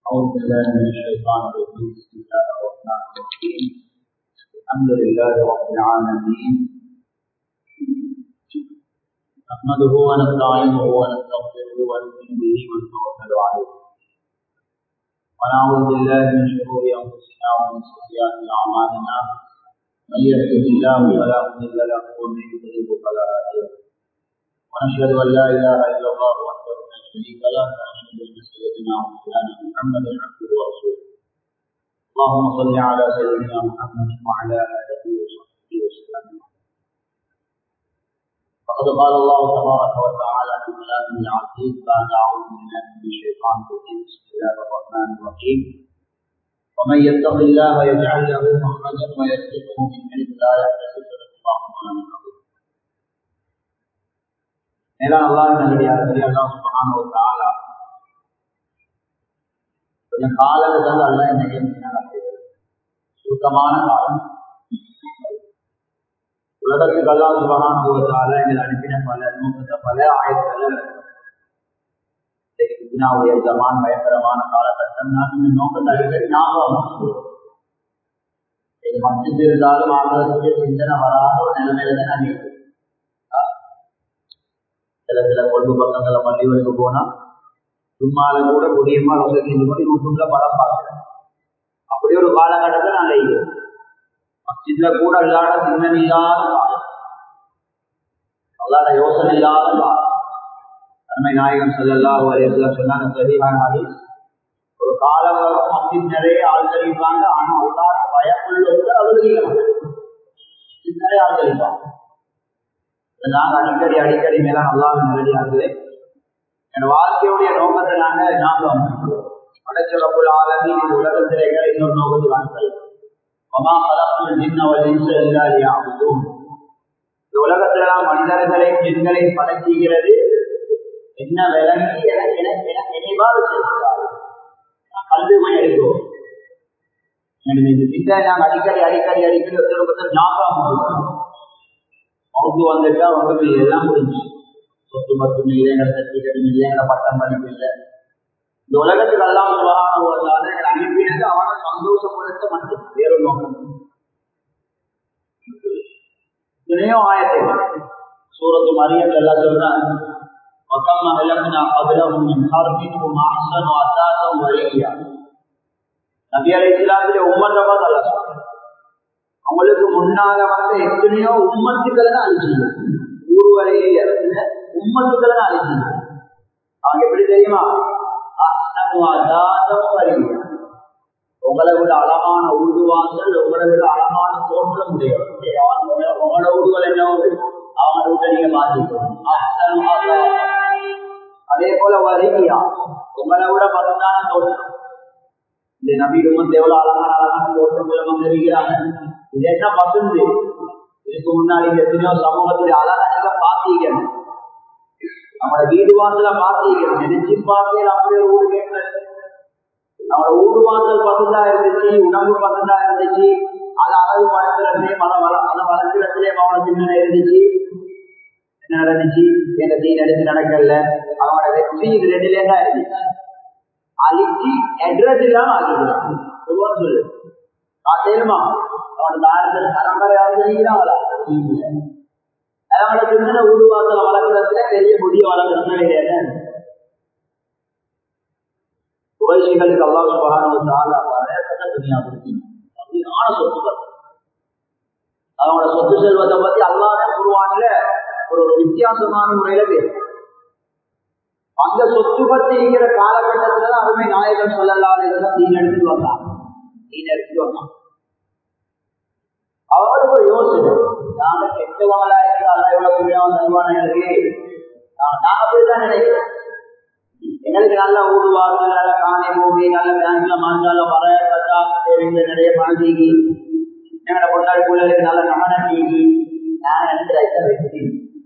أعوذ بالله من الشيطان الرجيم بسم الله الرحمن الرحيم الحمد لله رب العالمين نحمده ونستعينه ونستغفره ونؤمن به ونتوكل عليه ونعوذ بالله من شرور أنفسنا ومن سيئات أعمالنا من يهده الله فلا مضل له ومن يضلل فلا هادي له ونشهد أن لا إله إلا الله وحده لا شريك له ونشهد أن سيدنا ومولانا محمدا عبده ورسوله اللهم صل على سيدنا محمد وعلى آله وصحبه وسلم فقد قال الله تبارك وتعالى في كلامه العزيز بعد أعوذ بالله من الشيطان الرجيم بسم الله الرحمن الرحيم ومن يتق الله يجعل له مخرجا ويرزقه من حيث لا يحتسب الله مغنما عظيما மேலான அல்லாஹ் நல்லடியார்களே அல்லாஹ் சுப்ஹானஹு வ தஆலா கொஞ்சம் காலங்கள் அல்லாஹ் என்ன சுத்தமான காலம் உலகத்துக்கு அல்லாஹ் சுப்ஹானஹு வ தஆலா எங்கள் அனுப்பின பல நோக்கத்தை பல ஆயத்தங்கள் இன்னாவுடைய ஜமான் பயங்கரமான காலகட்டம் நான் இந்த நோக்கத்தை அடிக்கடி ஞாபகம் இது மத்திய இருந்தாலும் ஆகிறதுக்கு சிந்தனை வராத ஒரு நிலைமையில தான் நான் இருக்கேன் சில சில கொண்டு பக்கங்கள பள்ளிகளுக்கு போனா சும்மால கூட முடியுமா வசதி கூட யூடியூப்ல படம் பார்க்கிறேன் அப்படி ஒரு காலகட்டத்தை நான் செய்கிறேன் மஸ்ஜித்ல கூட இல்லாத சிந்தனை இல்லாத காலம் அல்லாத யோசனை இல்லாத காலம் அருமை நாயகம் சொல்லலாம் வரையில சொன்னாங்க சரியான ஹதீஸ் ஒரு காலம் வரும் மஸ்ஜித் நிறைய ஆள்கள் இருப்பாங்க ஆனா அல்லாத பயமுள்ளவங்க அவர்கள் நிறைய ஆள்கள் இருப்பாங்க நாங்கள் அடிக்கடி அடிக்கடி மேல நல்லா நிலையாகுது என் வாழ்க்கையுடைய நோக்கத்தை நாங்க ஞாபகம் படைச்சலப்புள் ஆலமி இந்த உலகத்திலே இன்னொரு நோக்கத்தை வாங்கல் அம்மா கலப்புள் ஜின்னவல் இல்லாதியாகும் இந்த உலகத்துல நாம் மனிதர்களை பெண்களை படைக்கிறது என்ன விளங்கி எனக்கு எனக்கு எனக்கு நினைவாக செலுத்தாது கல்வி போய் எடுக்கிறோம் இந்த சிந்தை நாங்கள் அடிக்கடி அடிக்கடி அடிக்கடி ஒருத்தர் ஞாபகம் மவுத்து வந்துட்டா உங்களுக்கு எல்லாம் முடிஞ்சு சொத்து பத்து இல்லை எங்களை சர்டிஃபிகேட் இல்லை எங்களை பட்டம் படிப்பு இல்லை இந்த உலகத்துக்கு எல்லாம் வரான எங்களை அனுப்பினது அவனை சந்தோஷப்படுத்த மட்டும் வேறு நோக்கம் இத்தனையோ ஆயத்தை சூரத்து மரியம் எல்லாம் சொல்றான் وكم أهلكنا قبلهم من قرن هم أحسن أثاثا ورئيا நபி அலை இஸ்லாத்திலே உம்மத்தை பார்த்து அல்ல சொல்றேன் அவங்களுக்கு முன்னால வந்த எத்தனையோ உம்மத்துக்களை தான் அழிச்சிங்க ஊர்வரையில் இறந்த உம்மத்துக்களை தான் அழிச்சிங்க அவங்க எப்படி தெரியுமா உங்களை விட அழகான உருவாசல் உங்களை விட அழகான தோற்றம் உடையவர் உங்களோட உருவல் என்ன அவங்க விட்ட நீங்க மாத்திக்கணும் அதே போல வருகியா உங்களை விட மருந்தான தோற்றம் இந்த நபி உமத்து எவ்வளவு அழகான அழகான தோற்றம் மூலமாக இருக்கிறாங்க இது என்ன பசுந்து இதுக்கு முன்னாடி எத்தனையோ சமூகத்தில் அழகா நீங்க பாத்தீங்க நம்மளோட வீடு வாசல பாத்தீங்க நினைச்சு பார்த்தேன் அப்படியே ஊடு கேட்கல நம்மளோட ஊடு வாசல் பசுந்தா இருந்துச்சு உணவு பசுந்தா இருந்துச்சு அது அளவு வளர்க்கிறதுலே மத வள அதை வளர்க்கிறதுலே அவனோட சிந்தனை இருந்துச்சு என்ன நடந்துச்சு எங்க தீ எடுத்து நடக்கல அவனோட வெற்றி இது ரெண்டுலே தான் இருந்துச்சு அழிச்சு அட்ரஸ் இல்லாம ஆகிடுறான் சொல்லுவான்னு சொல்லு தெரியுமா அவனோட தாரத்தில் பரம்பரையாக செய்கிறாங்களா அவனோட சிந்தனை உருவாக்கல வளர்க்கறதுல பெரிய முடிய வளர்க்கறது கிடையாது குறைசிகளுக்கு அல்லாஹ் சுபகான ஆளா வரப்பட்ட துணியா கொடுத்தீங்க அப்படியான சொத்துக்கள் அவனோட சொத்து செல்வத்தை பத்தி அல்லாத உருவானில ஒரு வித்தியாசமான முறையில பேசும் அந்த சொத்து பத்தி இருக்கிற காலகட்டத்துல தான் அருமை நாயகன் சொல்லலாம் நீங்க எடுத்துட்டு வந்தான் நீங்க எடுத்துட்டு வந்தான் அவருக்கு ஒரு யோசனை நாங்க கெட்டவங்களா இருந்தாலும் எவ்வளவு புரியாம தருவானுங்களுக்கு நான் அப்படிதான் நினைக்கிறேன் எங்களுக்கு நல்ல ஊடுவாங்க நல்ல காணி பூமி நல்ல பேங்க்ல மாந்தால வர கட்டா தேவைங்க நிறைய பணம் தீங்கி எங்களோட கொண்டாடி பிள்ளைகளுக்கு நல்ல கவனம் தீங்கி நான் நினைக்கிறேன் வெற்றி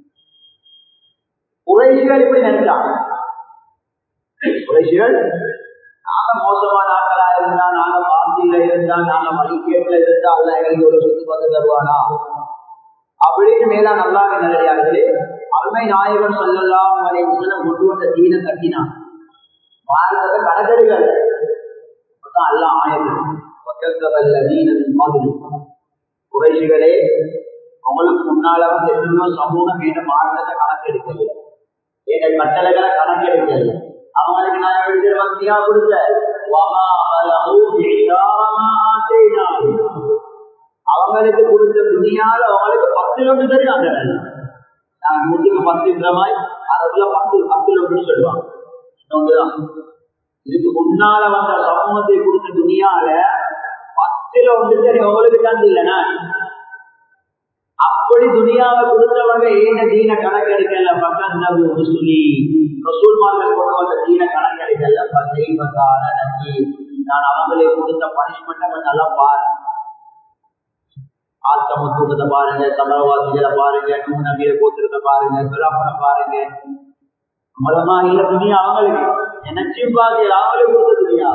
குறைசிகள் இப்படி நினைச்சாங்க குறைசிகள் நாங்க மோசமான ஆட்களா இருந்தா நாங்க பாத்தியில இருந்தா நாங்க மணிக்கேட்ல இருந்தா அல்ல எங்களுக்கு ஒரு சுத்தி பார்த்து தருவானா அப்படின்னு மேலா நல்லா நல்லடியார்களே அருமை நாயகன் சொல்லலாம் அவரை முதல்ல கொண்டு வந்த தீன கட்டினான் மார்க்கத்தை கணக்கெடுகள் كذب الذين من قبلكم குறைசிகளே உங்களுக்கு முன்னால வந்து எத்தனையோ சமூகம் என்ற மார்க்கத்தை கணக்கெடுக்கவில்லை என்ற கட்டளைகளை கணக்கெடுக்கவில்லை அவங்களுக்கு நான் எழுதிய வசதியா கொடுத்த அவங்களுக்கு கொடுத்த துணியால அவங்களுக்கு பத்து லோட்டு தெரியும் நான் நூற்றுக்கு பத்துன்ற மாதிரி அரபுல பத்து பத்து லோட்டுன்னு சொல்லுவாங்க இன்னொன்றுதான் இதுக்கு முன்னால வந்த சமூகத்தை கொடுத்த துணியால பத்துல ஒன்று சரி உங்களுக்கு தான் இல்லைனா அப்படி துணியாவை கொடுத்தவங்க ஏன தீன கணக்கெடுக்கல பக்கம் சொல்லி ரசூல்மார்கள் கொண்டு வந்த தீன கணக்கெடுக்கல பக்கால நக்கி நான் அவங்களே கொடுத்த பனிஷ்மெண்ட் நல்லா பாரு ஆத்தம தூக்கத்தை பாருங்க சமரவாசிகளை பாருங்க நூ நபியை போத்திரத்தை பாருங்க பிராமண பாருங்க மூலமா இல்ல துணியா அவங்களுக்கு நினைச்சும் பாருங்க அவங்களுக்கு கொடுத்த துணியா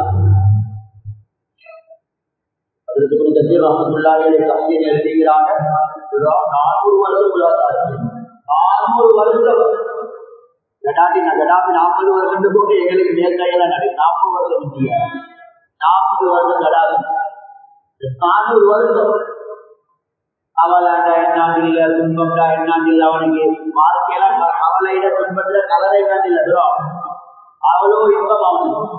அதற்கு கொஞ்சம் கசீர் ரஹமத்துல்லாஹியை தப்சீர் எழுதுகிறாங்க நானூறு வருஷம் உள்ளதாச்சு நானூறு வருஷம் கடாட்டி கடாப்பி நாற்பது வருஷம் போட்டு எங்களுக்கு நேர்கையில நடை நாற்பது வருஷம் முடியாது நாற்பது வருஷம் கடாது நானூறு வருஷம் அவளாண்ட என்னாங்க இல்ல துன்பம்டா என்னாங்க இல்ல அவனுக்கு வாழ்க்கையில அவளையிட துன்பத்துல கலரை வேண்டிய அவ்வளோ இன்பம் அவனுக்கு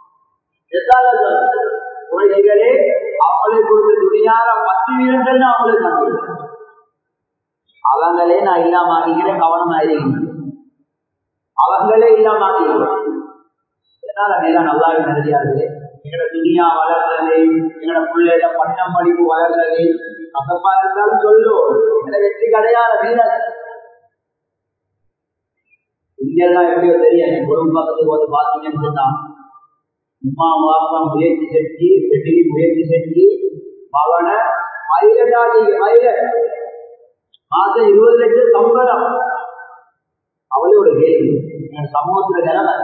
குறைகளே அவங்களை கொடுத்த துணியார பத்து வீரர்கள் அவங்களுக்கு நம்பிக்கிறேன் அவங்களே நான் இல்லாம ஆகிக்கிறேன் கவனமா இருக்கிறேன் அவங்களே இல்லாம ஆகிக்கிறேன் என்னால மேல நல்லாவே நிறையாது எங்களோட துணியா வளர்றது எங்களோட பிள்ளைட பட்டம் படிப்பு வளர்றது கசப்பா இருந்தாலும் சொல்லும் எங்களை வெற்றி கிடையாத வீரர் இங்கெல்லாம் எப்படியோ தெரியும் குடும்ப பக்கத்துக்கு வந்து பாத்தீங்கன்னு சொன்னா உமா வாப்பா முயற்சி செஞ்சு வெற்றி முயற்சி செஞ்சு அவனை மயிலடாடி மயில மாசம் இருபது லட்சம் சம்பளம் அவளே ஒரு கேள்வி சமூகத்துல நிலைமை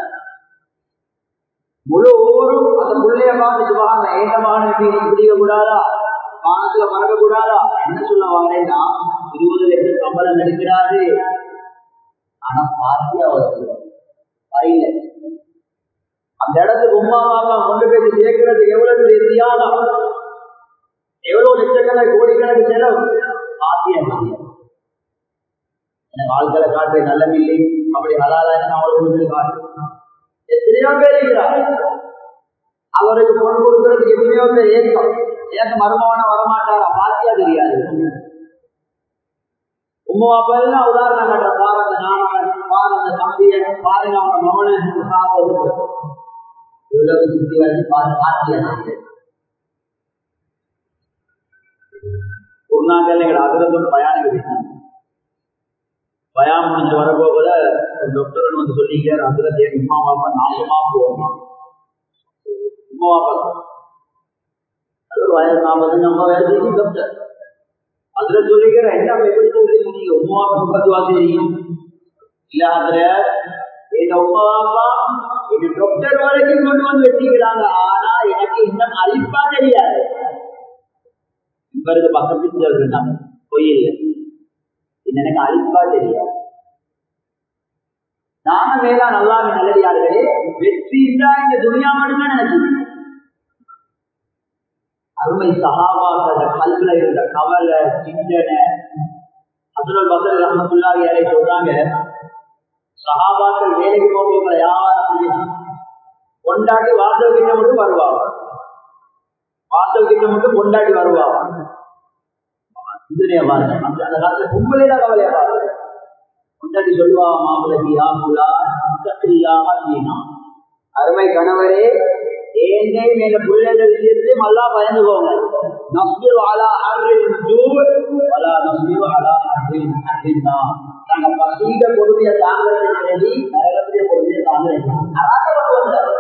முழு ஊரும் அந்த பிள்ளைய பார்த்து சொல்லுவாங்க ஏகமான பிடிக்க கூடாதா வானத்துல மறக்க கூடாதா என்ன சொல்லுவாங்கன்னா இருபது லட்சம் சம்பளம் எடுக்கிறாரு ஆனா பாத்தியா வருது வரையில அந்த இடத்துக்கு உமா மாமா கொண்டு போய் சேர்க்கிறது எவ்வளவு பெரிய தியாகம் எவ்வளவு லட்சக்கணக்கு கோடிக்கணக்கு செலவு பாத்தியம் எனக்கு ஆட்களை காட்டு நல்லமில்லை அப்படி அலாதான அவளுக்கு காட்டு எத்தனையோ பேர் இருக்கிறார் அவருக்கு பொன் கொடுக்கறதுக்கு எத்தனையோ பேர் ஏற்கம் ஏன் மருமகன வரமாட்டாரா பாத்தியா தெரியாது உமா அப்பா உதாரணம் கட்டுற பாருங்க நானவன் பாருங்க தம்பிய பாருங்க அவன் மகனை உலக சுத்தி வந்து பார்த்து பாத்தியா ஒரு நாங்கள் எங்கள் அகிரத்தோடு பயானம் கிடைக்கும் பயான் முடிஞ்சு வரப்போகல டாக்டர் வந்து சொல்லிங்க அகிரத்தை உமா பாப்பா நாசமா போவோம் உமா பாப்பா அது ஒரு வயசு நாற்பது நம்ம வயசு டாக்டர் அதுல சொல்லிக்கிற என்ன எப்படி சொல்றீங்க நீங்க உமா பத்துவா தெரியும் இல்ல அதுல எங்க உமா பாப்பா எங்க டாக்டர் வரைக்கும் கொண்டு வந்து வச்சுக்கிறாங்க ஆனா எனக்கு இன்னும் அழிப்பா தெரியாது இவருக்கு பக்கத்து சொல்றாங்க பொய்யில்ல எனக்கு அழிப்பா தெரியாது நாம வேளா நல்லா நல்லடியார்களே வெற்றி தான் இந்த துணியா மட்டும்தான் நினைச்சு அருமை சகாபாக்கள கல்வில இருந்த கவலை சிந்தனை அதுல பசல் ரஹமத்துல்லாஹி அலை சொல்றாங்க சகாபாக்கள் வேலைக்கு போகிறவங்களை யாரும் கொண்டாடி வாசல் கிட்ட மட்டும் வருவாங்க வாசல் கிட்ட மட்டும் கொண்டாடி வருவாங்க சிந்தனையா பாருங்க அந்த அந்த காலத்துல பொங்கலே தான் கவலையா பாருங்க கொண்டாடி சொல்லுவா மாப்பிளைக்கு யாமுலா சத்திரியா அப்படின்னா அருமை கணவரே ஏனே மேல பிள்ளைகள் சேர்த்து மல்லா பயந்து போங்க நஸ்பிரு அலா அர்ரில் ஜூர் வலா நஸ்பிரு அலா அர்ரில் அர்ரின்னா நாங்க பசீக கொடுமைய தாங்கிறது நினைவி நரகத்திய கொடுமைய தாங்கிறது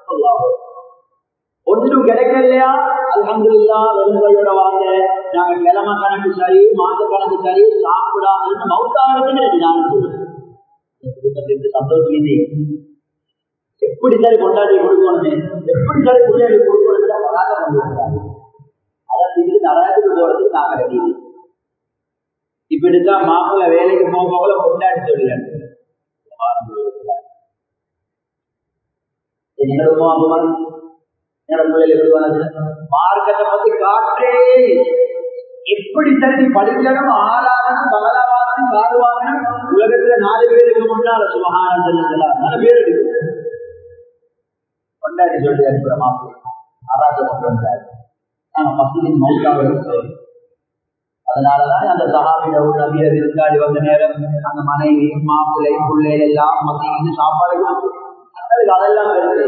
ஒன்றும் கிடைக்கலையா அலமதுல்லா வெறுமையோட வாங்க நாங்க கிழமை கணக்கு சரி மாத கணக்கு சரி சாப்பிடாம மௌத்தாகிறதுக்கு எனக்கு ஞானம் சந்தோஷம் இல்லை எப்படி சரி கொண்டாடி கொடுக்கணுமே எப்படி சரி கொண்டாடி கொடுக்கணும் பதாக பண்ணுவாங்க அதான் இது நரகத்துக்கு போறதுக்கு நாங்க ரெடி இப்படித்தான் மாப்பிள்ள வேலைக்கு போக கொண்டாடி சொல்லல நிகழ்வுமா அம்மா என்னோட பிள்ளைகளுக்கு வளர்ந்து மார்க்கத்தை பத்தி காற்றே எப்படி தண்ணி படிக்கணும் ஆறாகணும் பகலவாகணும் காதுவாகணும் உலகத்துல நாலு பேருக்கு முன்னால சுபகானம் செல்லுங்களா நாலு பேர் இருக்கு கொண்டாடி சொல்லி அனுப்புற மாப்பிள்ளை அராஜ கொண்டு வந்தார் நாங்க மசூதின் மௌக்காக இருக்கிறோம் அதனாலதான் அந்த சகாபிட உள்ள வீரர் இருக்காடி வந்த நேரம் அந்த மனைவி மாப்பிள்ளை பிள்ளை எல்லாம் மத்திய சாப்பாடு கொடுத்து அதெல்லாம் பெருசு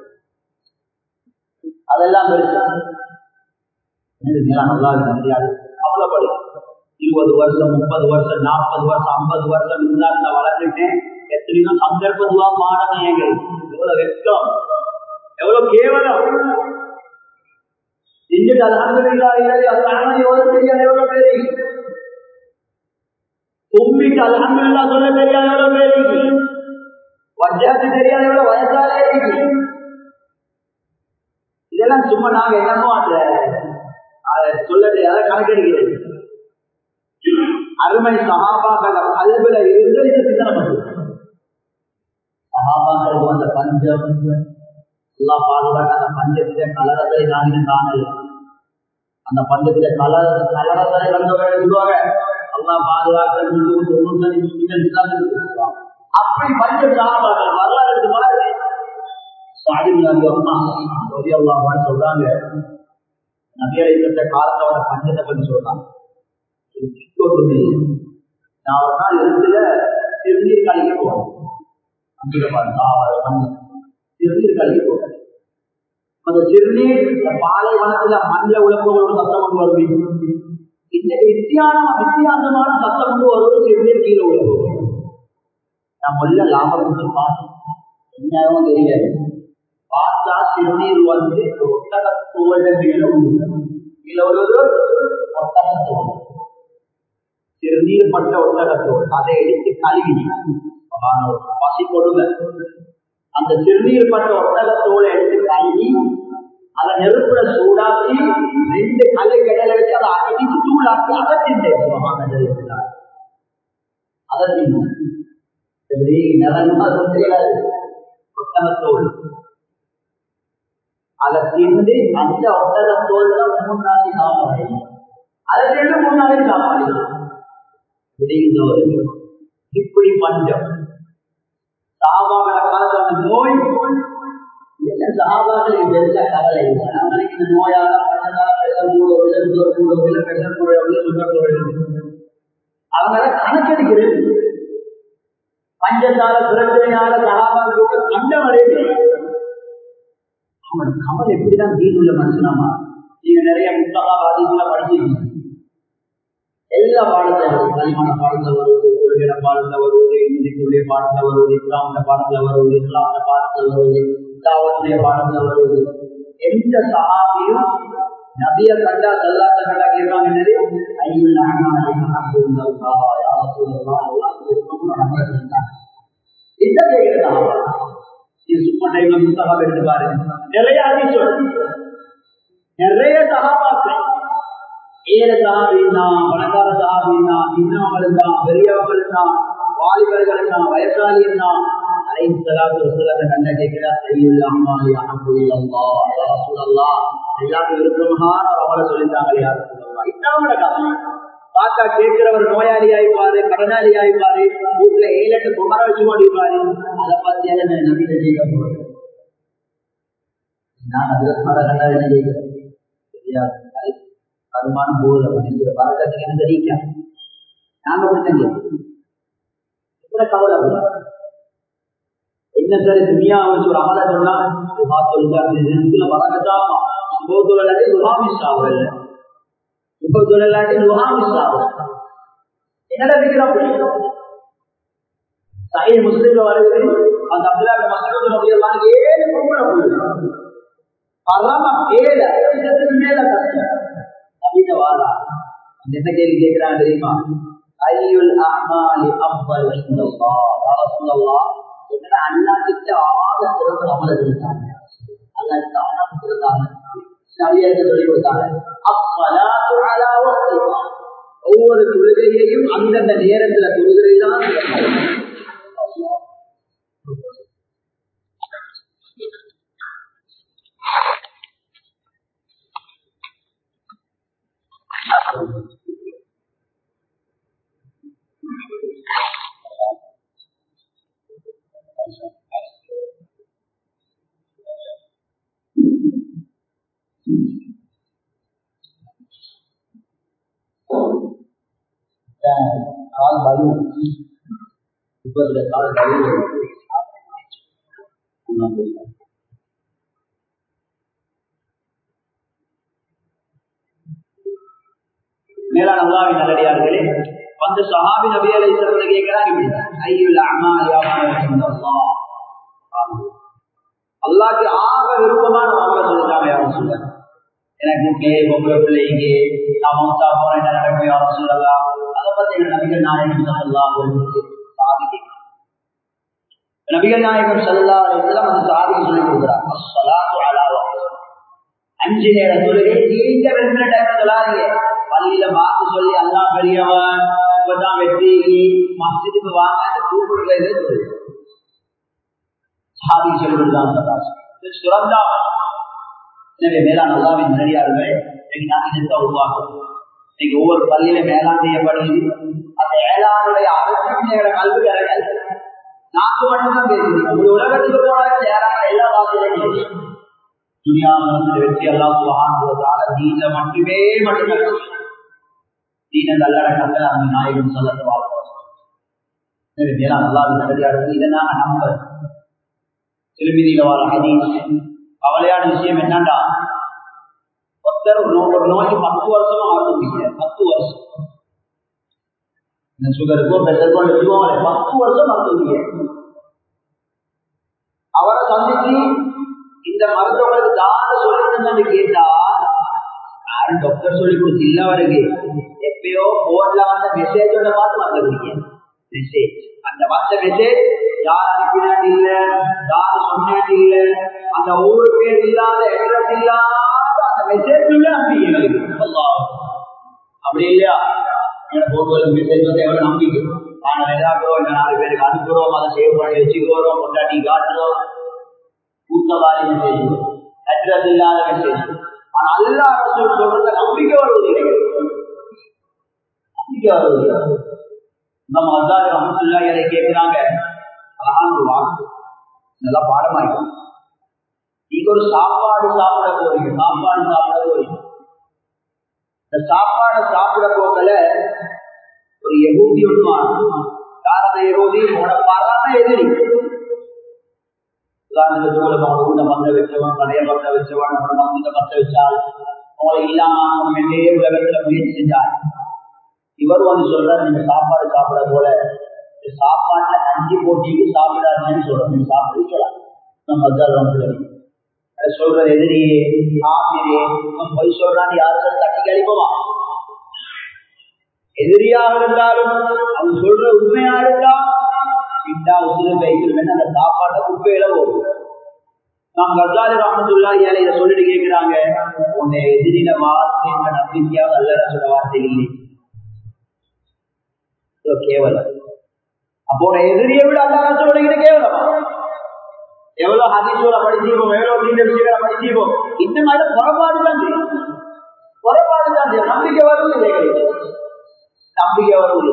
அதெல்லாம் பெருசு நல்லா முடியாது கவலைப்படு இருபது வருஷம் முப்பது வருஷம் நாற்பது வருஷம் ஐம்பது வருஷம் இந்தாண்ட வளர்ந்துட்டேன் எத்தனையோ சந்தர்ப்பதுவா மாணவியங்கள் எவ்வளவு வெட்கம் எவ்வளவு கேவலம் செஞ்சுட்டு அலமதுல்லா இல்லை அல்லாமல் எவ்வளவு தெரியாது எவ்வளவு பேரு கும்பிட்டு அலமதுல்லா சொல்ல தெரியாது எவ்வளவு பேரு வஜாத்து தெரியாது எவ்வளவு வயசாலே இருக்கு இதெல்லாம் சும்மா நாங்க என்னமோ அந்த சொல்ல தெரியாத கணக்கெடுக்கிறது அருமை சகாபாக்கள் கல்வில இருந்து இதை சிந்தனை பண்ணுது சகாபாக்களுக்கு வந்த பஞ்சம் எல்லாம் பாதுகாக்க அந்த பஞ்சத்தில கலரத்தை நான் காணல அந்த பஞ்சத்தில கலர் கலரத்தை கண்டவர்கள் சொல்லுவாங்க எல்லாம் பாதுகாக்க தொண்ணூத்தி முஸ்லிம்கள் அப்படி பஞ்ச சகாபாக்கள் வரலாறு மாதிரி சொல்றாங்க நபியடைந்த காலத்தோட பஞ்சத்தை பற்றி சொல்றான் நான் ஒரு நாள் இடத்துல சிறுநீர் கழிக்க போறேன் சிறுநீர் கழிக்க போறேன் அந்த சிறுநீர் பாலைவனத்துல மண்ணில உழப்பவரோட சத்தம் கொண்டு வருவீங்க இந்த வித்தியாசமான வித்தியாசமான சத்தம் கொண்டு வருவது சிறுநீர் கீழே உழப்பவர் நான் முதல்ல லாபம் பார்த்தேன் என்னவும் தெரியாது பார்த்தா சிறுநீர் வந்து ஒட்டகத்தோட மேல இதுல ஒரு ஒட்டகத்தோடு சிறுநீர் பட்ட ஒட்டகத்தோடு அதை எடுத்து கழுவி பசி கொடுங்க அந்த சிறுநீர் பட்ட ஒட்டகத்தோடு எடுத்து கழுவி அதை நெருப்புல சூடாக்கி ரெண்டு கலை கடலை வச்சு அதை அடித்து சூடாக்கி அதை தின்றேன் சுகமான அதை தின்னேன் நிலமா தெரியாது ஒட்டகத்தோடு அதை தின்று அந்த ஒட்டகத்தோடு தான் மூணு நாளைக்கு சாப்பாடு அதை ரெண்டு மூணு நாளைக்கு சாப்பாடு விடுகின்றவர்கள் இப்படி பஞ்சம் சாபாக காலத்தான நோய் சாபாக்கள் வெள்ள கவலை இல்லை அவனுக்கு இந்த நோயாக அவங்கள கணக்கெடுக்கிறது பஞ்சத்தால பிரச்சனையால சகாபாக்களுக்கு கண்டம் அடையுது அவன் கமல் எப்படிதான் தீனுள்ள மனுஷனாமா நீங்க நிறைய புத்தகா வாதிகளை படிச்சிருக்கீங்க எல்லா பாடத்துல வரும் கலிமான பாடத்துல வருவது கொள்கையில பாடத்துல வருவது இன்னைக்குடைய பாடத்துல வருவது இஸ்லாமிய பாடத்துல வருவது இஸ்லாமிய பாடத்துல வருவது தாவத்துடைய பாடத்துல வருவது எந்த சகாபியும் நபிய கண்டா செல்லாத கண்டா கேட்காங்க என்னது ஐயுல் இந்த கேட்கிறதா இது சும்மா டைம்ல புத்தகம் எடுத்து பாருங்க நிறைய அதிசயம் நிறைய சகாபாக்கள் ஏழ சகாபின்னா பணக்கார சகாபின்னா சின்னவங்க தான் பெரியவங்க தான் வாலிபர்கள் தான் வயசாளி தான் அலைஹி ஸலாத்து வஸலாம் கண்ட கேக்குறா ஐயுல் அம்மாலி அஹபுல்லா யா ரசூலல்லாஹ் எல்லாரும் விருப்பமான ஒரு அமல சொல்லிட்டாங்க யா ரசூலல்லாஹ் இதாவோட கதை பார்த்தா கேட்கிறவர் நோயாளி ஆயிப்பாரு கடனாளி ஆயிப்பாரு வீட்டுல ஏழெட்டு குமர வச்சு ஓடிப்பாரு அதை பத்தி எல்லாம் நம்பிக்கை கேட்க போறேன் நான் அதுல கண்டா என்ன கேட்கிறேன் தெரியாது வருமானம் போகுது அப்படிங்கிற வரக்கத்துக்கு என்ன தெரிவிக்க நாங்க கொடுத்தங்க கூட கவலை என்ன சரி துணியா வச்சு ஒரு அமல சொன்னா சுகா சொல்லுங்க வரக்கத்தாமா சுகோ தொழிலாட்டி சுகாமிஸ் ஆகல சுகோ தொழிலாட்டி சுகாமிஸ் ஆகல என்னடா இருக்கிற அப்படி சஹி முஸ்லிம்ல வருது அந்த அப்துல்லா மசூத் ரலியல்லாஹு ஏழு பொம்பளை புள்ள பரம ஏழு விஷயத்துக்கு மேல கஷ்டம் அப்படின்னு வாரா என்ன கேள்வி கேட்கிறான் தெரியுமா ஐயுல் அமாலி அஃபல் இந்தல்லாஹ் யா ரசூலல்லாஹ் என்னடா அல்லாஹ் கிட்ட ஆக சிறந்த அமல் இருந்தாங்க அல்லாஹ் தானா இருந்தாங்க நபியருக்கு சொல்லி கொடுத்தாங்க அஸ்ஸலாத்து அலா வக்திஹா ஒவ்வொரு தொழுகையையும் அந்தந்த நேரத்துல தொழுகை தான் கால் பலு இப்ப கால் பலு மேலான அல்லாவின் நல்லடியார்களே வந்து சஹாபி நபி அலை சொல்ல கேட்கிறாங்க இப்படி ஐயுல் அமால் அல்லாக்கு ஆக விருப்பமான அவங்கள சொல்லிட்டாங்க யாரும் சொல்ல எனக்கு கே பொம்பளை பிள்ளைங்க நான் மௌத்தா போறேன் என்ன நடக்கும் யாரும் சொல்லலாம் அதை பத்தி எங்க நபிகள் நாயகம் சொல்லலாம் சாதி நபிகள் நாயகம் சல்லா அலிஸ்லாம் அந்த சாதிக்கு சொல்லி கொடுக்குறாங்க அஸ்ஸலாத்து அலா வக்த். அஞ்சு நேர தொழுகை நீங்க ரெண்டு டைம் சொல்லாதீங்க பள்ளியில பார்த்து சொல்லி அல்லா பெரியவன் இப்பதான் வெற்றி மஸ்ஜிதுக்கு வாங்க கூப்பிடுறது சாதி சொல்லி கொடுத்தாங்க சுரந்தா எனவே மேலாண் அல்லாவின் நடிகார்கள் இன்னைக்கு நான் இதை உருவாக்கும் இன்னைக்கு ஒவ்வொரு பள்ளியில மேலாண் செய்யப்படுது அந்த ஏழாண்டுடைய அரசியல கல்வி இறங்கல் நாக்கு மட்டும்தான் பேசுறீங்க ஒரு உலகத்துக்கு போனாலும் ஏறாங்க எல்லா வாசியிலும் துணியாவில் வெற்றி எல்லாம் சுகாந்ததால நீல மட்டுமே மட்டும்தான் தீன நல்ல கட்டளை அந்த நாயகம் சொல்லத்து வாழ்க்கை எனவே மேலாண் அல்லாவின் நடிகார்கள் இதை நாங்க நம்ப திருமதியில வர ஹதீஸ் கவலையான விஷயம் என்னண்டா ஒருத்தர் ஒரு நோய்க்கு பத்து வருஷமா ஆரம்பிக்கல பத்து வருஷம் இந்த சுகருக்கோ பிரஷருக்கோ எடுத்துக்கோங்க பத்து வருஷம் மருத்துவீங்க அவரை சந்திச்சு இந்த மருத்துவங்களுக்கு தான சொல்லிட்டு கேட்டா யாரும் டாக்டர் சொல்லி கொடுத்து இல்ல அவருக்கு எப்பயோ போன்ல வந்த மெசேஜோட பார்த்து வந்துருக்கீங்க மெசேஜ் அந்த வந்த மெசேஜ் யார் அனுப்பினது இல்ல யார் சொன்னது இல்ல அந்த ஊரு பேர் இல்லாத அட்ரஸ் இல்லாத அந்த மெசேஜ் உள்ள அனுப்பிங்க அப்படி இல்லையா எனக்கு ஒரு மெசேஜ் வந்து எவ்வளவு நம்பிக்கை ஆனா எதாக்குறோம் இந்த நாலு பேருக்கு அனுப்புறோம் அதை சேவ் பண்ணி வச்சுக்கிறோம் கொண்டாட்டி காட்டுறோம் கூட்டவாரி மெசேஜ் அட்ரஸ் இல்லாத மெசேஜ் ஆனா அல்லா அரசு சொல்றத நம்பிக்கை வருவதில்லை நம்பிக்கை வருவதில்லை நம்ம அசாரி ரஹமத்துல்லா அதை கேட்கிறாங்க அழகான ஒரு வாக்கு நல்லா பாடமாயிடும் நீங்க ஒரு சாப்பாடு சாப்பிட போறீங்க சாப்பாடு சாப்பிட போறீங்க இந்த சாப்பாடு சாப்பிட போகல ஒரு எகூதி ஒன்று காரண எகூதி உங்களோட பராம எதிரி உதாரணத்துக்கு உங்களுக்கு அவங்க உள்ள மந்த வச்சவன் கடைய பத்த வச்சவன் உங்களோட மந்த பத்த வச்சால் உங்களை இல்லாம என்னே உலகத்துல முயற்சி செஞ்சார் இவர் வந்து சொல்றாரு நீங்க சாப்பாடு சாப்பிட போல சாப்பாட்டுல அஞ்சு போட்டிக்கு சாப்பிடாதீங்கன்னு சொல்றோம் நீங்க சாப்பிடுக்கலாம் நம்ம அஜால் சொல்ற எதிரியே ஆசிரியே பொய் சொல்றான்னு யாரும் தட்டி கழிப்போமா எதிரியாக இருந்தாலும் அவன் சொல்ற உண்மையா இருக்கா விட்டா உசுறு கைகள் அந்த சாப்பாட்டை குப்பையில போகும் நாம் கர்ஜாலி ரஹமத்துல்லா ஏழை இதை சொல்லிட்டு கேட்கிறாங்க உன்னை எதிரில வார்த்தை நம்பிக்கையா அல்ல சொல்ல வார்த்தை இல்லை கேவலம் அப்போ எதிரியை விட அல்ல சொல்லிக்கிட்டு கேவலமா எவ்வளவு ஹதீசுகளை படிச்சிருப்போம் எவ்வளவு நீண்ட விஷயங்களை படிச்சிருப்போம் இந்த மாதிரி புறப்பாடு தான் செய்யும் புறப்பாடு தான் செய்யும் நம்பிக்கை வருவது நம்பிக்கை வருவது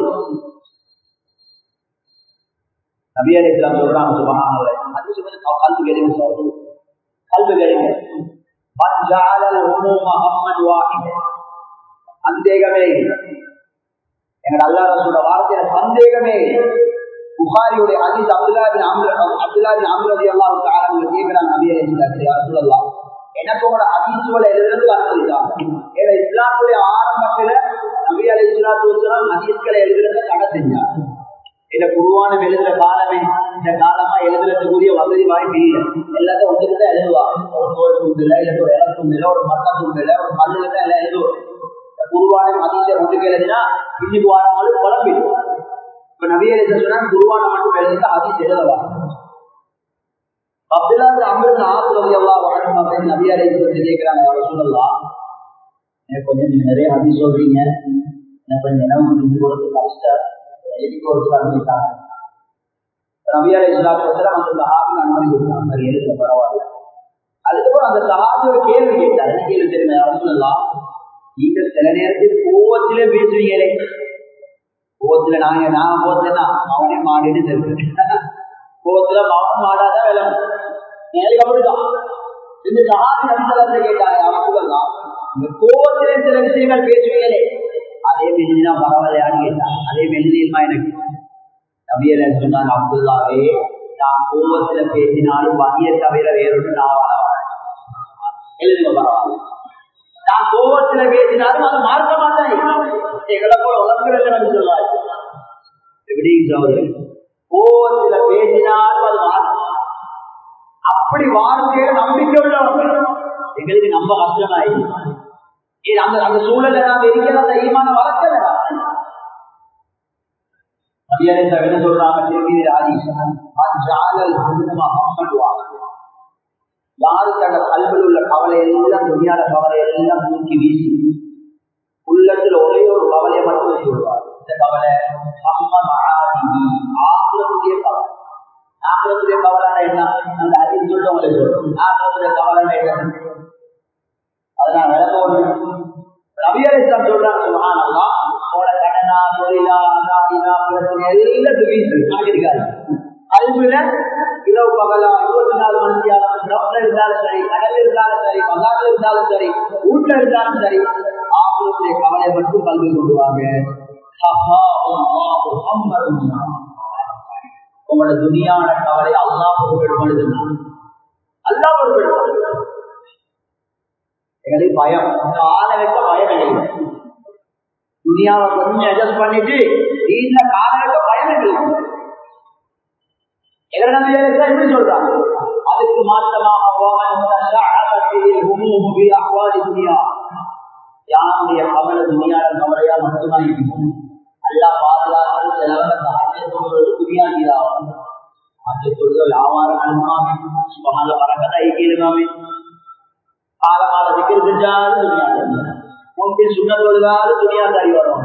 நபி அலி இஸ்லாம் சொல்றாங்க சுபஹானல்லாஹ் அது சொல்றது கல்வி கேளுங்க சொல்றது கல்வி கேளுங்க பஞ்சால உமூம அம்மன் வாஹித சந்தேகமே எங்க அல்லா ரசூல வார்த்தையில சந்தேகமே புகாரியுடைய அஜித் அப்துல்லாபின் அப்துல்லாபின் அம்ரதி அல்லாஹ் தாரங்க கேட்கிறாங்க நபி அலி இஸ்லாம் சொல்லலாம் எனக்கு உங்களோட அதிசுவலை எழுதுறது அனுமதித்தாங்க ஏன்னா இஸ்லாத்துடைய ஆரம்பத்துல நபி அலி இஸ்லாத்து அதிஸ்களை எழுதுறத தடை செஞ்சாங்க இந்த குருவானம் எழுதுற காலமே இந்த காலமா எழுதுறதுக்குரிய வசதி வாய்ப்பு இல்லை எல்லாத்தையும் ஒன்றுக்கு தான் எழுதுவாங்க ஒரு தோல் துண்டுல இல்ல ஒரு இல துண்டுல ஒரு மட்ட துண்டுல ஒரு மண்ணுல தான் எல்லாம் எழுதுவோம் இந்த குருவானம் அதிசயம் ஒன்றுக்கு எழுதினா இன்னைக்கு வாரங்களும் குழம்பிடும் இப்ப நபிய சொன்னா குருவான மட்டும் எழுதுறது அதிசயம் எழுதலாம் அப்துல்லாது அமிர்த ஆசிரதி எல்லாம் வரணும் அப்படின்னு நபியா சொல்லி கேட்கிறாங்க அவர் சொல்லலாம் எனக்கு கொஞ்சம் நீங்க நிறைய அதி சொல்றீங்க எனக்கு கொஞ்சம் இடம் இருந்து கொடுத்து கஷ்டம் எழுதி கொடுத்து அனுப்பிட்டாங்க நபியாரை இஸ்லாத்துல அந்த சஹாபி அனுமதி கொடுத்தாங்க சரி எழுத பரவாயில்ல அதுக்கப்புறம் அந்த சஹாபி ஒரு கேள்வி கேட்டார் என்ன கேள்வி தெரியுமா யாரும் சொல்லலாம் நீங்க சில நேரத்தில் கோவத்திலே பேசுவீங்களே கோவத்துல நாங்க நான் கோவத்துல அவனே மாடிட்டு தெரிஞ்சு கோவத்துல மகன் மாடாதான் வேலை எனக்கு அப்படிதான் இந்த சகாதி நம்பிக்கை கேட்டாங்க அவன் சொல்லலாம் இந்த கோவத்திலே சில விஷயங்கள் பேசுவீங்களே அதே மெல்லினா பரவாயில்லையான்னு கேட்டான் அதே மெல்லினா எனக்கு நபியல சொன்னாங்க அப்துல்லாவே நான் கோவத்துல பேசினாலும் வகையை தவிர வேறொன்று நான் எழுதுங்க பரவாயில்ல நான் கோபத்துல பேசினாலும் அதை மாற்ற மாட்டேன் எங்களை போல உலகங்கள் சொல்லுவாரு எப்படி சோதரி கோபத்துல பேசினாலும் அது மாறும் அப்படி வார்த்தையில நம்பிக்கை உள்ளவங்க எங்களுக்கு நம்ப கஷ்டமாயிடுச்சு அந்த அந்த சூழலை நாம் இருக்கிற அந்த ஈமான வளர்க்கல என்ன சொல்றாங்க திரும்பி ராஜி யாருக்கு அந்த கல்வியில் உள்ள கவலை எல்லாம் துணியாத கவலை எல்லாம் தூக்கி வீசி உள்ளத்தில் ஒரே ஒரு கவலையை மட்டும் சொல்வார் இந்த கவலை ஆசிரத்துடைய கவலை ஆசிரத்துடைய கவலை என்ன அந்த அறிவு சொல்றவங்களை சொல்றோம் ஆசிரத்துடைய கவலை என்ன அதனால விளக்கம் ரவியலிசம் சொல்றாங்க சுகானல்லா போல கடனா தொழிலா இதா பிரச்சனை எல்லாத்துக்கும் வீசு காட்டிருக்காரு கல்வியில இரவு பகலா இருபத்தி நாலு மணி நேரம் இருந்தாலும் சரி கடல் இருந்தாலும் சரி பங்காள இருந்தாலும் சரி வீட்டுல இருந்தாலும் சரி ஆபத்துடைய கவலை மட்டும் கல்வி கொண்டுவாங்க உங்களோட துணியான கவலை அல்லா பொறுப்பெடுப்படுது அல்லா பொறுப்பெடுப்பாங்க எங்களுக்கு பயம் கால வைக்க பயம் இல்லை துணியாவை கொஞ்சம் அட்ஜஸ்ட் பண்ணிட்டு வீட்டுல கால வைக்க பயம் இல்லை எப்படி சொல்றாங்க அதுக்கு மாற்றமாக யாருடைய கவலை துணியாட கவலையா மட்டும்தான் இருக்கும் அல்லா பாதுகாப்பு செலவு துணியாகிறான் அது சொல்ற வியாபாரம் அனுமாமே சுபகால பறக்கதை கேளுமாமே கால கால சிக்கல் செஞ்சாலும் துணியாடு முன்பின் சுண்ணல் வருதாலும் துணியாதாரி வரும்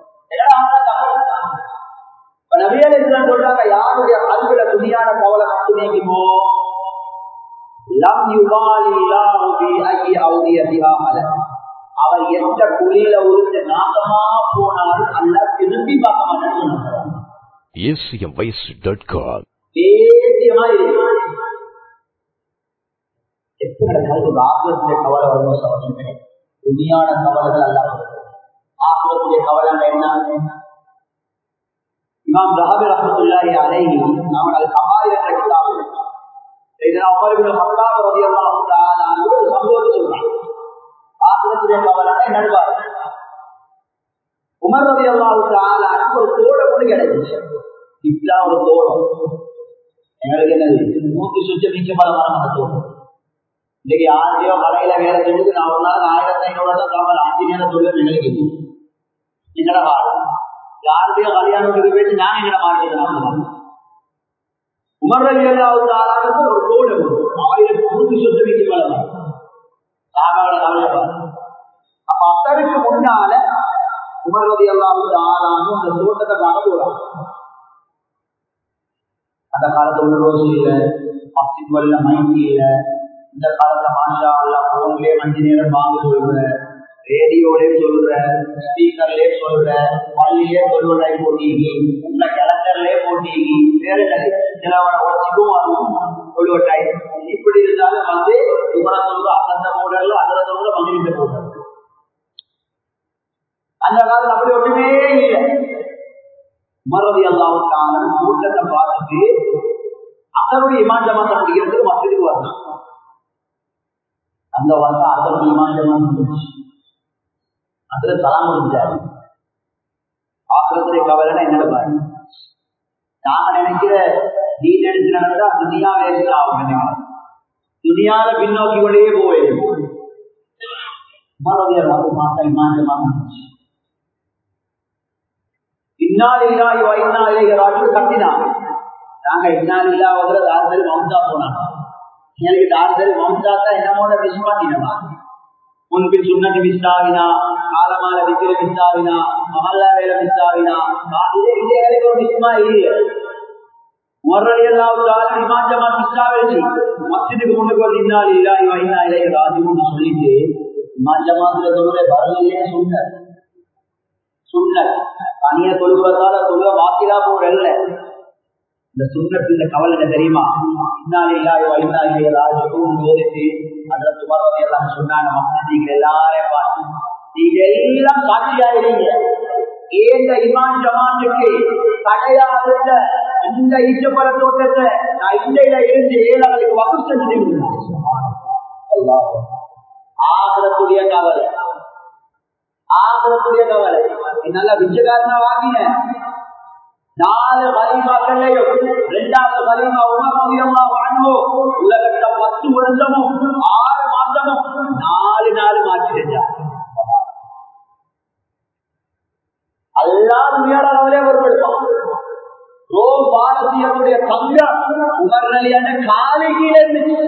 நபியல் சொல்றாங்க யாருடைய அன்புல துணியான கவலை மட்டும் நீக்குமோ லம் அவர் எந்த குழியில உருட்டு நாசமா போனாலும் அல்ல திரும்பி பார்க்க மாட்டேன்னு தேசியமா இருக்கு எத்தனை கல்வி ஆசிரியத்துடைய கவலை வருமோ சவசமே துணியான கவலைகள் அல்ல ஆசிரியத்துடைய கவலை என்ன இமாம் ரஹபி ரஹமத்துல்லாஹி அலைஹி அவர்கள் கபாயிர கிதாப் இதனா உமர் இப்னு ஹத்தாப் রাদিয়াল্লাহு தஆலா ஒரு சம்பவத்தை சொல்றாங்க ஆசிரியத்துடைய கவலை நடுவார் உமர் ரலியல்லாஹு தஆலா ஒரு தோட கொண்டு கிடைச்சு இப்படா ஒரு தோடம் எங்களுக்கு என்னது நூத்தி சுச்ச மிச்ச பலமான தோடம் இன்னைக்கு ஆயிரோ கடையில வேலை செஞ்சு நான் ஒரு நாள் ஆயிரத்தி ஐநூறு தான் கவலை அஞ்சு நேரம் சொல்ல நினைக்குது எங்கட காலம் யாருடைய கல்யாணத்துக்கு போயிட்டு நான் எங்கட மாட்டேன் உமர் அலி அல்லாவுக்கு ஆளானது ஒரு கோடு ஆயிரத்தி நூத்தி சொத்து வீட்டு மேல சாகாவோட கவலைப்பார் அப்ப அக்கறைக்கு முன்னால உமர் அலி அல்லாவுக்கு ஆளானு அந்த தோட்டத்தை பார்க்க போறாங்க அந்த காலத்துல உள்ள ரோசி இல்ல மஸ்ஜித் வல்ல மைக்கி இல்ல இந்த காலத்துல மாஷா அல்ல போன்லயே அஞ்சு நேரம் வாங்க சொல்ற ரேடியோலயே சொல்ற ஸ்பீக்கர்லயே சொல்ற பள்ளியே சொல்வதை போட்டீங்க உள்ள கலெக்டர்லயே போட்டீங்க வேற சிலவன வச்சுக்கும் வரும் சொல்லுவட்டாய் இப்படி இருந்தாலும் வந்து இவரை சொல்ற அந்த மோடல்ல அந்த சொல்ற மகிழ்ந்த மோடல் அந்த காலத்துல அப்படி ஒண்ணுமே இல்லை மறதி அல்லாவுக்கான கூட்டத்தை பார்த்துட்டு அதனுடைய இமாஞ்சமா முடிகிறதுக்கு மத்திற்கு வரணும் அந்த வருஷம் அதனுடைய இமாஞ்சமா முடிஞ்சு அதுல தலாம் முடிஞ்சாரு ஆக்கிரத்துடைய கவலைன்னா என்னோட பாரு நாம நினைக்கிற நீட் எடுத்து நடந்தா துணியா வேஸ்ட் ஆகும் துணியால பின்னோக்கி கொண்டே போவேன் மறதியார் வந்து மாசம் இமாஞ்சமா முடிஞ்சு இன்னாலில்லாஹி வ இன்னா இலைஹி ராஜிஊன் கத்தினாங்க நாங்க இன்னாலில்லாஹி தார்தல் மம்தா போனாங்க எனக்கு தார்தல் மம்தா தான் என்னமோட மிஸ் பண்ணினவா முன்பின் சுண்ணத்து மிஸ் ஆகினா காலமால விக்கிர மிஸ் ஆகினா மஹல்லா வேலை மிஸ் ஆகினா இது இது எனக்கு ஒரு மிஸ்மா இல்லையே மொரடியெல்லாம் இமாஞ்சமா மிஸ் ஆகிடுச்சு மஸ்ஜிதுக்கு முன்னுக்கு வந்து இன்னாலில்லாஹி வ இன்னா இலைஹி ராஜிஊன் சொல்லிட்டு இமாஞ்சமாத்துல தொழுகை வரலையே சுண்ண சுண்ண தனியா தொழுகிறதால தொழுக வாக்கிலா போறல்ல இந்த சுண்ணத்து இந்த கவலை என்ன தெரியுமா இன்னாலே இல்லாயோ ஐந்தாயிரம் ராஜகும் யோதித்து அதுல சுமரவை எல்லாம் சொன்னாங்க மக்கள் நீங்க எல்லாரையும் பார்த்து நீங்க எல்லாம் சாட்சியாயிருங்க ஏந்த இமான் ஜமானுக்கு தடையாக இந்த ஈச்சப்பட தோட்டத்தை நான் இண்டையில இருந்து ஏழவர்களுக்கு வகு செஞ்சு ஆகிறத்துடைய கவலை ஆகிறத்துடைய கவலை என்னால விச்சகாரனா வாங்கினேன் நாலு வலிமாக்கள்லையும் இரண்டாவது வலிமா உணர்வா வாழ்வோம் உலகத்த பத்து வருஷமும் ஆறு மாசமும் நாலு நாலு மாற்றி செஞ்சார் எல்லாம் உயரளவிலே பொருட்படுத்தும் ரோம் பாரதியத்துடைய தங்கம் உமர்நிலையான காலை கீழே இருந்துச்சு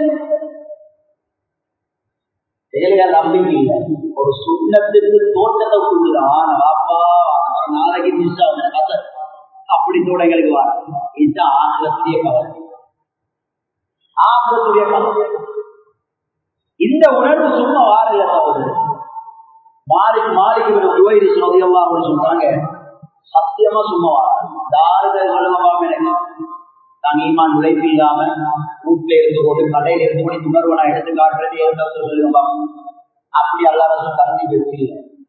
செயல்கள் நம்பிக்கை இல்லை ஒரு சுண்ணத்துக்கு தோட்டத்தை கொடுக்குறான் வாப்பா நாளைக்கு மிஸ் ஆகும் கதை அப்படி தோடைகளுக்கு வர இதுதான் ஆசிரத்திய கவலை ஆசிரத்துடைய கவலை இந்த உணர்வு சும்மா வாரில்ல சகோதரர் மாறிக்கு மாறிக்கு உபயோகி சொல்லியெல்லாம் சொல்றாங்க சத்தியமா சும்மா தாரிதர் சொல்லுவாங்க எனக்கு நாங்க ஈமான் உழைப்பு இல்லாம வீட்டுல இருந்து கொண்டு கடையில இருந்து கொண்டு துணர்வனா எடுத்து காட்டுறது ஏதாவது சொல்லுவாங்க அப்படி எல்லாரும் கருதி வச்சு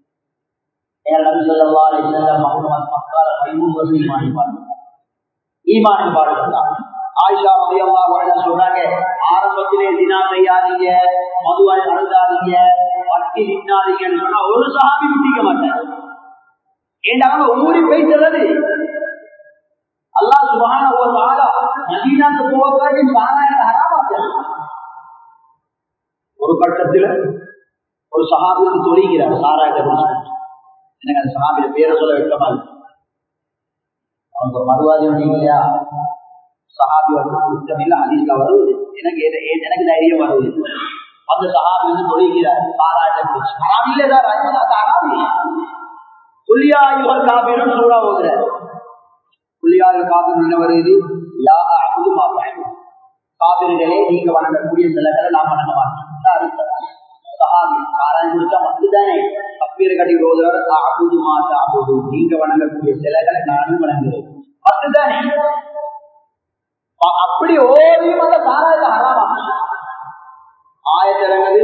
ஈமான் பாடுகிறார் ஆயிஷா மதியம்மா சொல்றாங்க ஆரம்பத்திலே தினா செய்யாதீங்க மதுவாய் அழுதாதீங்க வட்டி நின்னாதீங்கன்னு சொன்னா ஒரு சாமி முட்டிக்க மாட்டாங்க ஏண்டா ஊறி பேசுறது அல்லா சுபகான ஒரு ஆளா மதீனாக்கு போவதற்கு சாராயம் ஹராமாக்கலாம் ஒரு கட்டத்துல ஒரு சகாபி வந்து தொழிகிறார் சாராயத்தை எனக்கு அந்த சகாபில பேரை சொல்ல வெட்டமா அவங்க மறுவாதி இல்லையா சகாபி வந்து குற்றம் இல்ல அதிக வருவது எனக்கு எனக்கு தைரியம் வருவது அந்த சகாபி வந்து தொழிகிறார் சாராயத்தை குறிச்சு சகாபியில்தான் அராபி புள்ளியாயுகள் காப்பீரும் சூழா போகிறார் புள்ளியாக காப்பீர் என்ன வருது யா அகுது மாப்பாய் காப்பீர்களே நீங்க வணங்கக்கூடிய சிலகளை நான் வணங்க மாட்டேன் சகாபி சாராயம் குடிச்சா மட்டும்தானே கப்பீர் கட்டி ரோதர் அகுது மாட்டா அகுது நீங்க வணங்கக்கூடிய சிலைகளை நானும் வணங்குறேன் மட்டும்தானே அப்படி ஓடியும் அந்த சாராயத்தை ஹராமா ஆயத்திறங்குது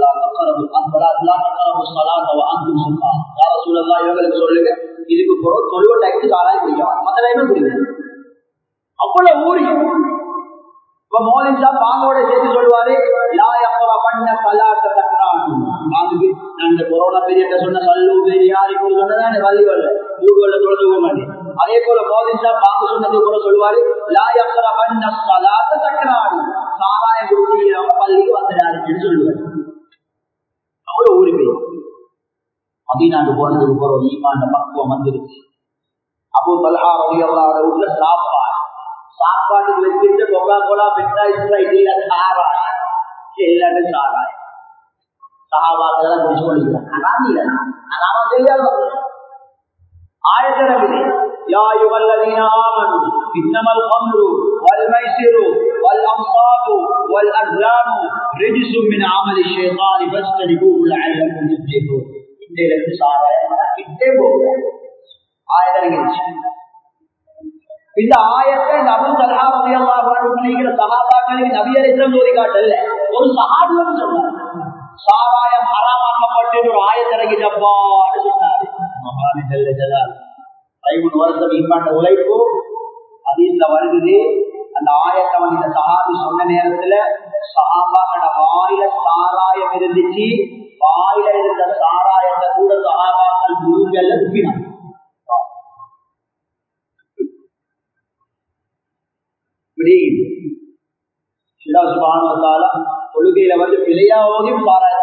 இவங்களுக்கு சொல்லுங்க இதுக்கு போறோம் தொழுவ டைக்கு சாராயம் குடிக்கலாம் மற்ற டைமும் குடிக்கணும் அவ்வளவு ஊறி இப்ப மோதின் சாப் பாங்கோட சேர்த்து சொல்லுவாரு பண்ண கலாட்ட தக்கரானுக்கு நான் இந்த கொரோனா பீரியட்ல சொன்ன சல்லு யார் இப்போ சொன்னதான் வழி வரல ஊர்வல தொழுதுக மாட்டேன் அதே போல மோதின் சாப் பாங்க சொன்னது கூட சொல்லுவாரு லாயக்கர பண்ண கலாட்ட தக்கரானு சாராயம் குடிக்கிறவங்க பள்ளிக்கு வந்துடாருன்னு சொல்லுவாரு அவ்வளவு ஊறி போய் மதீனாண்டு போனதுக்கு போறோம் ஈமாண்ட பக்குவம் வந்துருச்சு அப்போ பல்ஹா ரவியல்லாவோட வீட்டுல சாப்பாடு சாப்பாட்டுக்கு வச்சுட்டு கொக்கா கோலா பெற்றா இல்ல சாராய் எல்லாரும் சாராய் சகாபாக்கெல்லாம் குடிச்சு கொள்கிறார் அதான் இல்ல அதான் தெரியாது ஆயத்தரவில்லை يا أيها الذين آمنوا إنما الخمر والميسر والأنصاب والأزلام رجس من عمل الشيطان فاجتنبوه لعلكم تفلحون இந்த சாராயம் கிட்டே போகிறார் ஆயத்தரங்கிருச்சு இந்த ஆயத்தை இந்த அபு தலா ரவியல்லாஹுங்கிற சகாபாக்களுக்கு நபியரிசம் ஓதி காட்டல ஒரு சகாபியம் சொன்னார் சாராயம் ஹராமாக்கப்பட்டு ஒரு ஆயத்திறங்கிட்டப்பான்னு சொன்னாரு பதிமூணு வருஷம் இம்பாண்ட உழைப்பு அது இந்த வருகுது அந்த ஆயத்தை வந்து இந்த சகாபி சொன்ன நேரத்துல சகாபாக்கட வாயில சாராயம் இருந்துச்சு வாயில இருந்த சாராயத்தை கூட சகாபாக்கள் குருங்கள்ல துப்பினாங்க இப்படி கொள்கையில வந்து பிழையாவோதையும் பாராய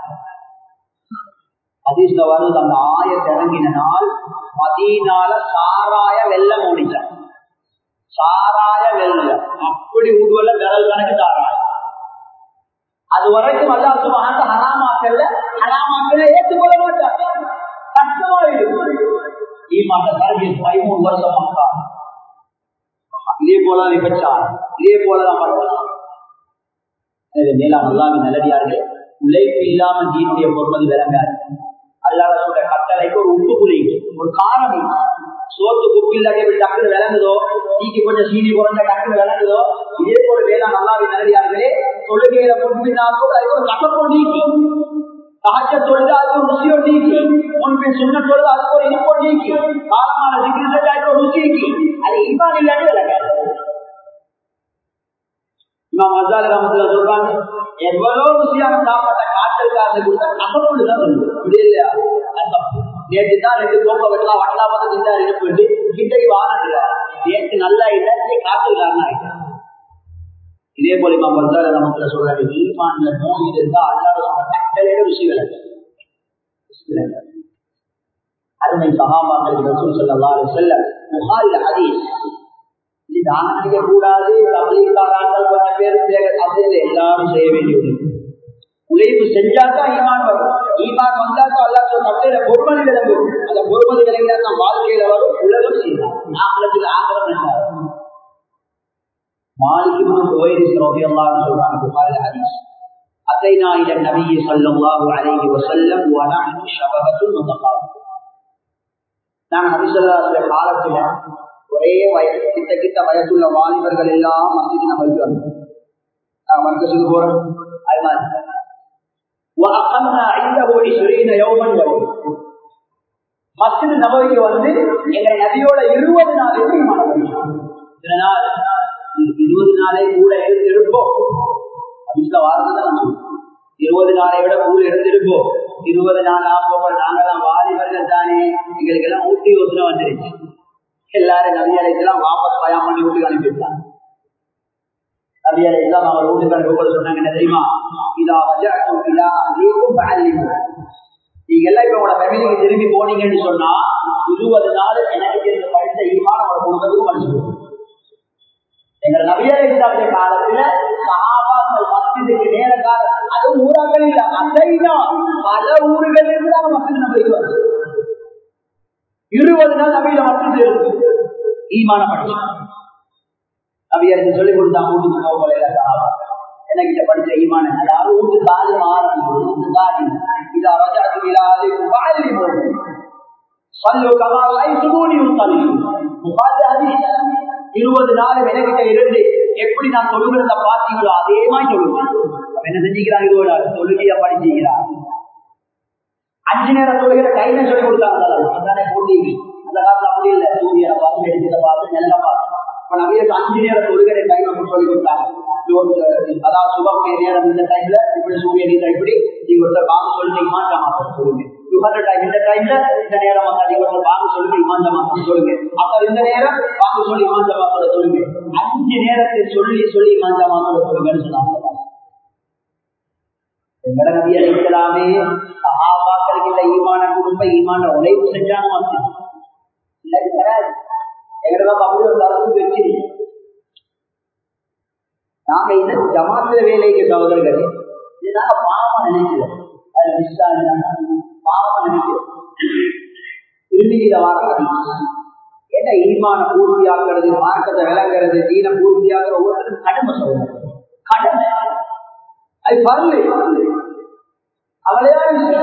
அதிர்ஷ்ட வருது அந்த ஆயத்தை இறங்கின நாள் மதியனால சாராய வெள்ளம் ஓடிச்சான் சாராய வெள்ளம் அப்படி ஊடுவல விரல் கணக்கு சாராயம் அது வரைக்கும் அல்லா சுபகான ஹராமாக்கல்ல ஹராமாக்கல ஏற்றுக்கொள்ள மாட்டாங்க கஷ்டமாயிடும் ஈமாக்க கருவி பதிமூணு வருஷம் மக்கா இதே போல விபச்சாரம் இதே போலதான் பண்ணலாம் மேலாம் எல்லாமே நல்லடியார்கள் உழைப்பு இல்லாம தீனுடைய பொறுமதி விளங்காது அல்லாத சொல்ற கட்டளைக்கு ஒரு உப்பு புலி ஒரு காரணம் சோத்து குப்பில் எப்படி டக்குனு விளங்குதோ நீக்கு கொஞ்சம் சீனி குறைஞ்ச டக்குனு விளங்குதோ இதே போல வேளா நல்லாவே நல்லடியார்களே தொழுகையில பொறுப்பினால் கூட அது ஒரு கசப்போ நீக்கி காய்ச்ச தொழுது அதுக்கு ஒரு ருசியோ நீக்கி முன்பின் சுண்ண தொழுது அதுக்கு ஒரு இனிப்போ நீக்கி காலமான டிகிரி செஞ்சு அதுக்கு ஒரு ருசி நீக்கி அது இம்மான் இல்லாட்டி விளங்காது இமாம் அசால் ராமத்துல சொல்றாங்க எவ்வளவு ருசியான சாப்பாட்டை காய்ச்சல் காசு கொடுத்தா கசப்புன்னு தான் சொல்லுது இப்படி இல்லையா நேற்று தான் ரெண்டு கோப்பை வெட்டலாம் வட்டலா பார்த்து திண்டா இருக்கு கிட்டடி வாங்கிட்டு நேற்று நல்லா இல்லை காய்ச்சல் காரணம் ஆயிட்டான் இதே போல இமாம் அசால் ராமத்துல சொல்றாங்க ஈமான்ல நோய் இருந்தா அல்லாத கட்டளையிட ருசி விளக்கு அருமை சகாபாக்கள் ரசூல் ஸல்லல்லாஹு அலைஹி வஸல்லம் புகாரில் ஹதீஸ் இது தானம் செய்ய கூடாது தபலீக்காராக்கள் கொஞ்சம் பேர் சேகர் அப்படின்னு எல்லாரும் செய்ய வேண்டியது உழைப்பு செஞ்சாதான் ஈமான் வரும் ஈமான் வந்தாதான் அல்லா சொல்ல பொறுமதி விளங்கும் அந்த பொறுமதி விளங்கினா தான் வாழ்க்கையில வரும் உலகம் செய்யலாம் ஆங்கிலத்தில் ஆங்கிலம் என்றார் மாலிக்கு ஓய்ரிஸ் ரவி அல்லான்னு சொல்றாங்க புகாரில் ஹதீஸ் أتينا إلى النبي صلى الله عليه وسلم ونحن شبهة متقابل நான் நபிசல்லாசுடைய காலத்துல ஒரே வயசு கிட்ட கிட்ட வயசுள்ள வாலிபர்கள் எல்லாம் மசிதி நபருக்கு வந்தோம் மர்க்கசுக்கு போறோம் அது மாதிரி وأقمنا عنده عشرين يوما يوم மஸ்ஜித் நபவிக்கு வந்து எங்க நபியோட இருபது நாள் நாள் இருபது நாளை கூட இருந்து இருப்போம் அதுல வாரதான் இருபது நாளை விட கூட இருந்திருப்போம் இருபது நாள் ஆப்போம் நாங்கெல்லாம் வாலிபர்கள் தானே எங்களுக்கு எல்லாம் ஊட்டி யோசனை வந்துருச்சு எல்லாரும் நபி அலைக்கெல்லாம் வாபஸ் பயம் பண்ணி வீட்டுக்கு அனுப்பிட்டாங்க நபி அலைக்கெல்லாம் அவர் வீட்டுக்கு அனுப்ப சொன்னாங்க என்ன தெரியுமா இதா வஜாட்டும் இதா அங்கேயும் பேலியும் நீங்க எல்லாம் இப்ப உங்களோட ஃபேமிலிக்கு திரும்பி போனீங்கன்னு சொன்னா இருபது நாள் எனக்கு இருந்த படித்த ஈமான ஒரு குடும்பத்துக்கு படிச்சு எங்க நபியலை காலத்துல சகாபாக்கள் மஸ்ஜிதுக்கு நேர காலம் அது ஊராக்கள் இல்ல அதைதான் பல ஊர்கள் இருந்தாங்க மஸ்ஜித் நபிக்கு வந்து இருபது நாள் நபியில மஸ்ஜித் இருக்கு ஈமான படிச்சு நபியருக்கு சொல்லிக் கொடுத்தாங்க வீட்டுக்கு போகல சகாபாக்கள் எனக்கிட்ட படிச்ச ஈமான அதாவது வீட்டு காலி ஆரம்பிக்கும் வீட்டு காலி இதா ரஜாத்து விழாது வாழ்வி போகும் சொல்லு கமாலை சுதூனி உத்தலி இருபது நாள் விலகிட்ட இருந்து எப்படி நான் தொழுகிறத பாத்தீங்களோ அதே மாதிரி சொல்லுவேன் என்ன செஞ்சுக்கிறான் இருபது நாள் தொழுகையா படிச்சுக்கிறான் அஞ்சு நேரம் தொழுகிற கையில சொல்லி கொடுத்தாங்க போட்டி அந்த காலத்துல அப்படி இல்லை சூரியனை பார்த்து எடுக்கிறத பார்த்து நெல்ல பார்த்து இப்ப நவீன அஞ்சு நேரம் தொழுகிற டைம் அப்படி சொல்லி கொடுத்தாங்க அதாவது சுபமே நேரம் இந்த டைம்ல இப்படி சூரியன் இந்த இப்படி நீங்க ஒருத்தர் வாங்க சொல்லுங்க இமாஞ்சா மாசம் சொல்லுங்க யுகந்த டைம் இந்த டைம்ல இந்த நேரம் வந்து நீங்க ஒருத்தர் வாங்க சொல்லுங்க இமாஞ்சா மாசம் சொல்லுங்க அப்புறம் இந்த நேரம் வாங்க சொல்லி இமாஞ்சா மாசம் சொல்லுங்க அஞ்சு நேரத்தை சொல்லி சொல்லி இமாஞ்சா மாசம் சொல்லுங்கன்னு சொன்னாங்க எங்கட நபி அழைக்கலாமே சகாபாக்களுக்கு இல்ல ஈமான குடும்ப ஈமான உழைப்பு செஞ்சாங்க மாசம் இல்லாட்டி வராது எங்கடா அப்படி ஒரு தரப்பு வச்சு நாங்க இந்த ஜமாத்துல வேலைக்கு சகோதரர்களே இதனால பாவம் நினைக்கிறோம் அது மிஸ்ஸா பாவம் நினைக்கிறோம் திரும்பியில வாரம் என்ன ஈமான பூர்த்தியாக்குறது மார்க்கத்தை விளங்குறது தீன பூர்த்தியாக்குற ஒவ்வொருத்தரும் கடமை சொல்லுங்க கடமை அது பரல அவளையா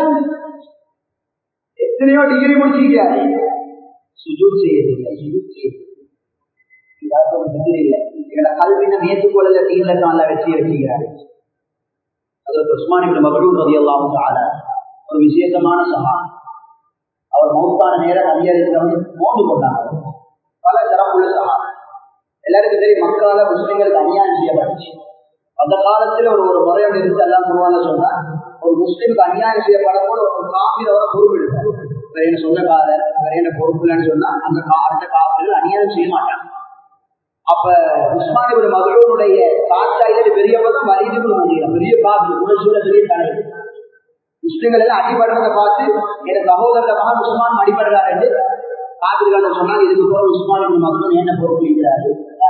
எத்தனையோ டிகிரி முடிச்சிருக்காரு சுஜூத் செய்ய தெரியல சுஜூத் செய்ய தெரியல எங்களோட கல்வினை ஏற்றுக்கொள்ள தீர்ல நல்லா வெற்றி வச்சுக்கிறாரு அதற்கு உஸ்மானின் மகளூர் ரவி அல்லாவும் ஒரு விசேஷமான சகா அவர் மௌத்தான நேரம் அதிகாரத்தில் மோந்து கொண்டாங்க பல தரப்புள்ள சகா எல்லாருக்கும் தெரியும் மக்களால முஸ்லிம்களுக்கு அநியாயம் செய்யப்பட்டுச்சு அந்த காலத்துல ஒரு ஒரு முறையோடு இருந்து எல்லாம் சொல்லுவாங்க சொன்னா ஒரு முஸ்லிமுக்கு அநியாயம் செய்யப்படக்கூட ஒரு காப்பீரவரை பொறுப்பெடுத்தார் இவர் என்ன சொந்தக்காரர் இவர் என்ன பொறுப்புலன்னு சொன்னா அந்த காலத்தை காப்பீர்கள் அநியாயம் செய்ய மாட்டாங்க அப்ப உஸ்மானியோட மகளோனுடைய தாத்தாயில பெரியப்பதான் வலிதுக்குள்ள முடியும் பெரிய காப்பு உணர்ச்சியோட பெரிய தலைவர் முஸ்லிம்கள் எல்லாம் அடிபடுறத பார்த்து என் சகோதரத்தை மகன் உஸ்மான் அடிபடுறாரு காப்பிர்கள் சொன்னாங்க இதுக்கு போற உஸ்மானியோட மகன் என்ன பொறுப்பு இருக்கிறாரு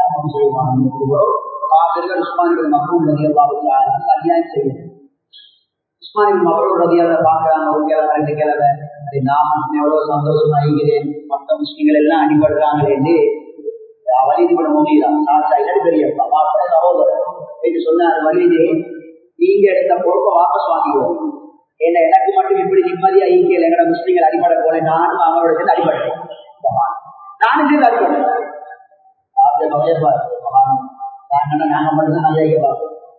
காப்பிர்கள் உஸ்மானியோட மகன் ரதியல்லாவுக்கு அநியாயம் செய்யுது உஸ்மானின் மகளோட ரதியாவை பாக்குறாங்க ஒரு கிழமை ரெண்டு கிழமை நான் எவ்வளவு சந்தோஷமா இருக்கிறேன் மற்ற முஸ்லிம்கள் எல்லாம் அடிபடுறாங்களே வலிது பண்ண முடியலாம் பெரிய சகோதரர் என்று சொன்னார் வலிதே நீங்க எடுத்த பொறுப்பை வாபஸ் வாங்கிடுவோம் ஏன்னா எனக்கு மட்டும் இப்படி நிம்மதியா ஈக்கியல் எங்கட முஸ்லீம்கள் அடிபட போல நானும் அவங்களோட சேர்ந்து அடிபட்டேன் நானும் சேர்ந்து அடிபட்டேன் நாங்க மட்டும் நல்லா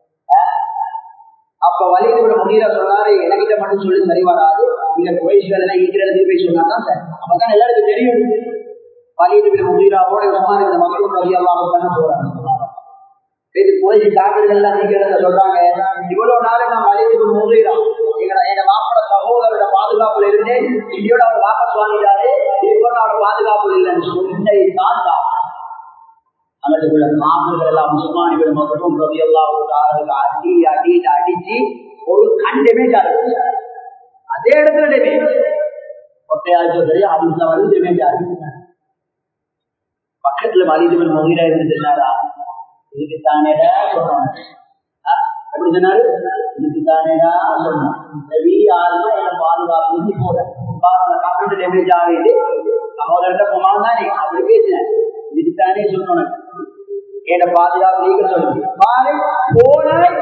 அப்ப வலிதுல முன்னீர சொன்னாரு எனக்கிட்ட மட்டும் சொல்லி சரி வராது இந்த குறைஷிகள் எல்லாம் ஈக்கிறதுக்கு போய் சொன்னாதான் சார் அப்பதான் எல்லாருக்கும் தெரியும் வலிதுல முன்னீராவோட உஸ்மான் இந்த மக்கள் வழி அல்லாம பண்ண போறாங்க இது குறைசி காவிரிகள் எல்லாம் நீக்கிறத சொல்றாங்க இவ்வளவு நாள் நான் வலிதுக்கு முன்னீரா எங்க எங்க மாப்பிள சகோதரோட பாதுகாப்புல இருந்து இங்கேயோட அவர் வாபஸ் வாங்கிட்டாரு இப்போ அவர் பாதுகாப்பு இல்லைன்னு சொன்னை தான் அல்லதுக்குள்ள மாமல்கள் எல்லாம் முஸ்மானிகள் மக்களும் ரவியெல்லாம் அடி அடி அடிச்சு ஒரு கண்டமே ஜாதி அதே இடத்துல டேமேஜ் ஒட்டையாச்சும் சரி அதுல வந்து டேமேஜ் ஆகுது பக்கத்துல மலிதவன் மொழியில இருந்து சொன்னாரா இதுக்கு தானேடா சொன்னான் எப்படி சொன்னாரு இதுக்கு தானேடா சொன்னான் சரி யாருமே என்ன பாதுகாப்பு போட காப்பீட்டு டேமேஜ் ஆகுது அவங்கள்ட்ட போனாலும் தான் அப்படி பேசினேன் இதுதானே சொன்னோம் என்ன பாதுகாப்பு நீக்க சொல்லுங்க பாரு போனாய்